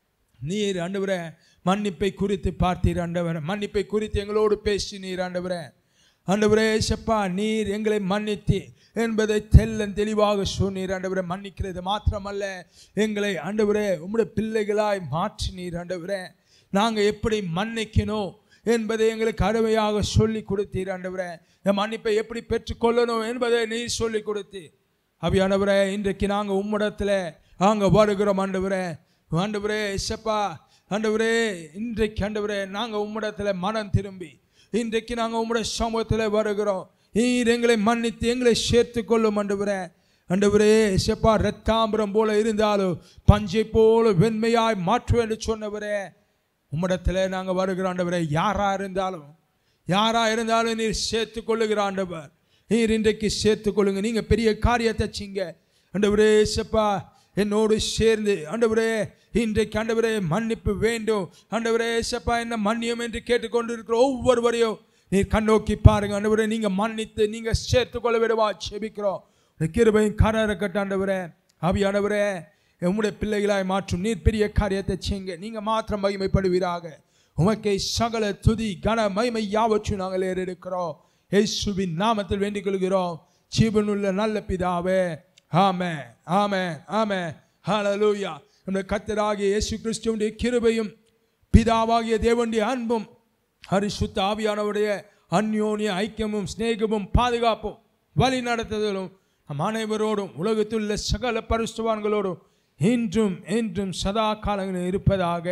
நீர் ஆண்டவரே மன்னிப்பை குறித்து பார்த்தீர் ஆண்டவர் மன்னிப்பை குறித்து எங்களோடு பேசினீர் ஆண்டவரே ஆண்டவரே ஏசப்பா நீர் எங்களை மன்னித்து என்பதை தெல்லன் தெளிவாக சொன்னீர் ஆண்டவரே மன்னிக்கிறது மாத்திரமல்ல எங்களை ஆண்டவரே உம்முடைய பிள்ளைகளாய் மாற்றினீர் ஆண்டவரே நாங்கள் எப்படி மன்னிக்கணும் என்பதை எங்களுக்கு அருமையாக சொல்லி கொடுத்தீர் ஆண்டவரே என் மன்னிப்பை எப்படி பெற்றுக்கொள்ளணும் என்பதை நீர் சொல்லி கொடுத்தீர் அவியானவரே இன்றைக்கு நாங்கள் உம்மிடத்தில் நாங்கள் வருகிறோம் ஆண்டவரே ஆண்டவரே இசப்பா ஆண்டவரே இன்றைக்கு ஆண்டவரே நாங்கள் உம்மிடத்தில் மனம் திரும்பி இன்றைக்கு நாங்கள் உம்முடைய சமூகத்தில் வருகிறோம் நீர் எங்களை மன்னித்து எங்களை சேர்த்து கொள்ளும் ஆண்டவரே ஆண்டவரே இசப்பா ரத்தாம்பரம் போல இருந்தாலும் பஞ்சை போல வெண்மையாய் மாற்றுவேன் என்று சொன்னவரே உம்மிடத்தில் நாங்கள் வருகிற ஆண்டவரே யாரா இருந்தாலும் யாரா இருந்தாலும் நீர் சேர்த்து கொள்ளுகிற ஆண்டவர் நீர் இன்றைக்கு சேர்த்து கொள்ளுங்க நீங்க பெரிய காரியத்தை செய்ங்க ஆண்டவரே ஏசப்பா என்னோடு சேர்ந்து ஆண்டவரே இன்றைக்கு ஆண்டவரே மன்னிப்பு வேண்டும் ஆண்டவரே ஏசப்பா என்ன மன்னியம் என்று கேட்டுக்கொண்டு இருக்கிற ஒவ்வொருவரையும் நீர் கண்ணோக்கி பாருங்க ஆண்டவரே நீங்க மன்னித்து நீங்க சேர்த்து கொள்ள விடுவா செபிக்கிறோம் உடைய கிருபையும் கர இருக்கட்டும் ஆண்டவரே ஆவியானவரே உம்முடைய பிள்ளைகளாய் மாற்றும் நீர் பெரிய காரியத்தை செய்யுங்க நீங்க மாத்திரம் மகிமைப்படுவீராக உமக்கே சகல துதி கன மகிமை யாவற்றும் நாங்கள் ஏறெடுக்கிறோம் இயேசுவின் நாமத்தில் வேண்டிக் கொள்கிறோம் ஜீவனுள்ள நல்ல பிதாவே ஆமே ஆமே ஆமே ஹalleluya நம்முடைய கர்த்தராகிய இயேசு கிறிஸ்துவினுடைய கிருபையும் பிதாவாகிய தேவனுடைய அன்பும் பரிசுத்த ஆவியானவருடைய அந்யோன்ய ஐக்கியமும் சிநேகமும் பாதுகாப்பும் வழி நடத்துதலும் நம் அனைவரோடும் உலகத்துள்ள சகல பரிசுவான்களோடும் இன்றும் என்றும் சதா காலங்களில் இருப்பதாக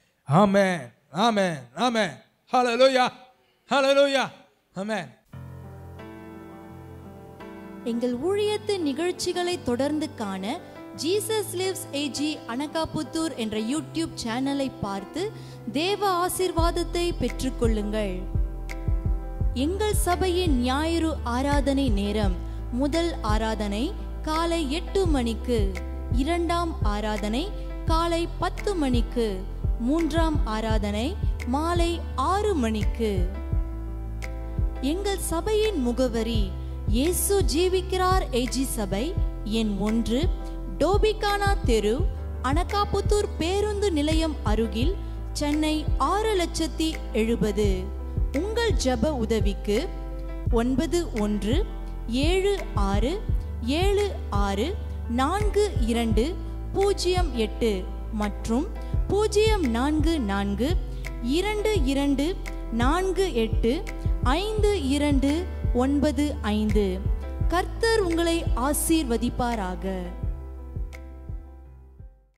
ஆமே ஆமே ஆமே ஹalleluya ஹalleluya ஆமென்
எங்கள் ஊழியத்தின் நிகழ்ச்சிகளை தொடர்ந்து காண ஜீசஸ் லிவ்ஸ் ஏஜி அனகாபுத்தூர் என்ற யூடியூப் சேனலை பார்த்து தேவ ஆசீர்வாதத்தை பெற்றுக்கொள்ளுங்கள் எங்கள் சபையின் ஞாயிறு ஆராதனை நேரம் முதல் ஆராதனை காலை எட்டு மணிக்கு இரண்டாம் ஆராதனை காலை பத்து மணிக்கு மூன்றாம் ஆராதனை மாலை ஆறு மணிக்கு எங்கள் சபையின் முகவரி இயேசு ஜீவிக்கிறார் ஏஜி சபை எண் ஒன்று டோபிகானா தெரு அனகாபுத்தூர் பேருந்து நிலையம் அருகில் சென்னை ஆறு லட்சத்தி எழுபது உங்கள் ஜெப உதவிக்கு ஒன்பது ஒன்று ஏழு ஆறு ஏழு ஆறு நான்கு இரண்டு பூஜ்ஜியம் எட்டு மற்றும் பூஜ்ஜியம் நான்கு நான்கு இரண்டு இரண்டு நான்கு எட்டு ஐந்து இரண்டு ஒன்பது ஐந்து கர்த்தர் உங்களை ஆசீர்வதிப்பாராக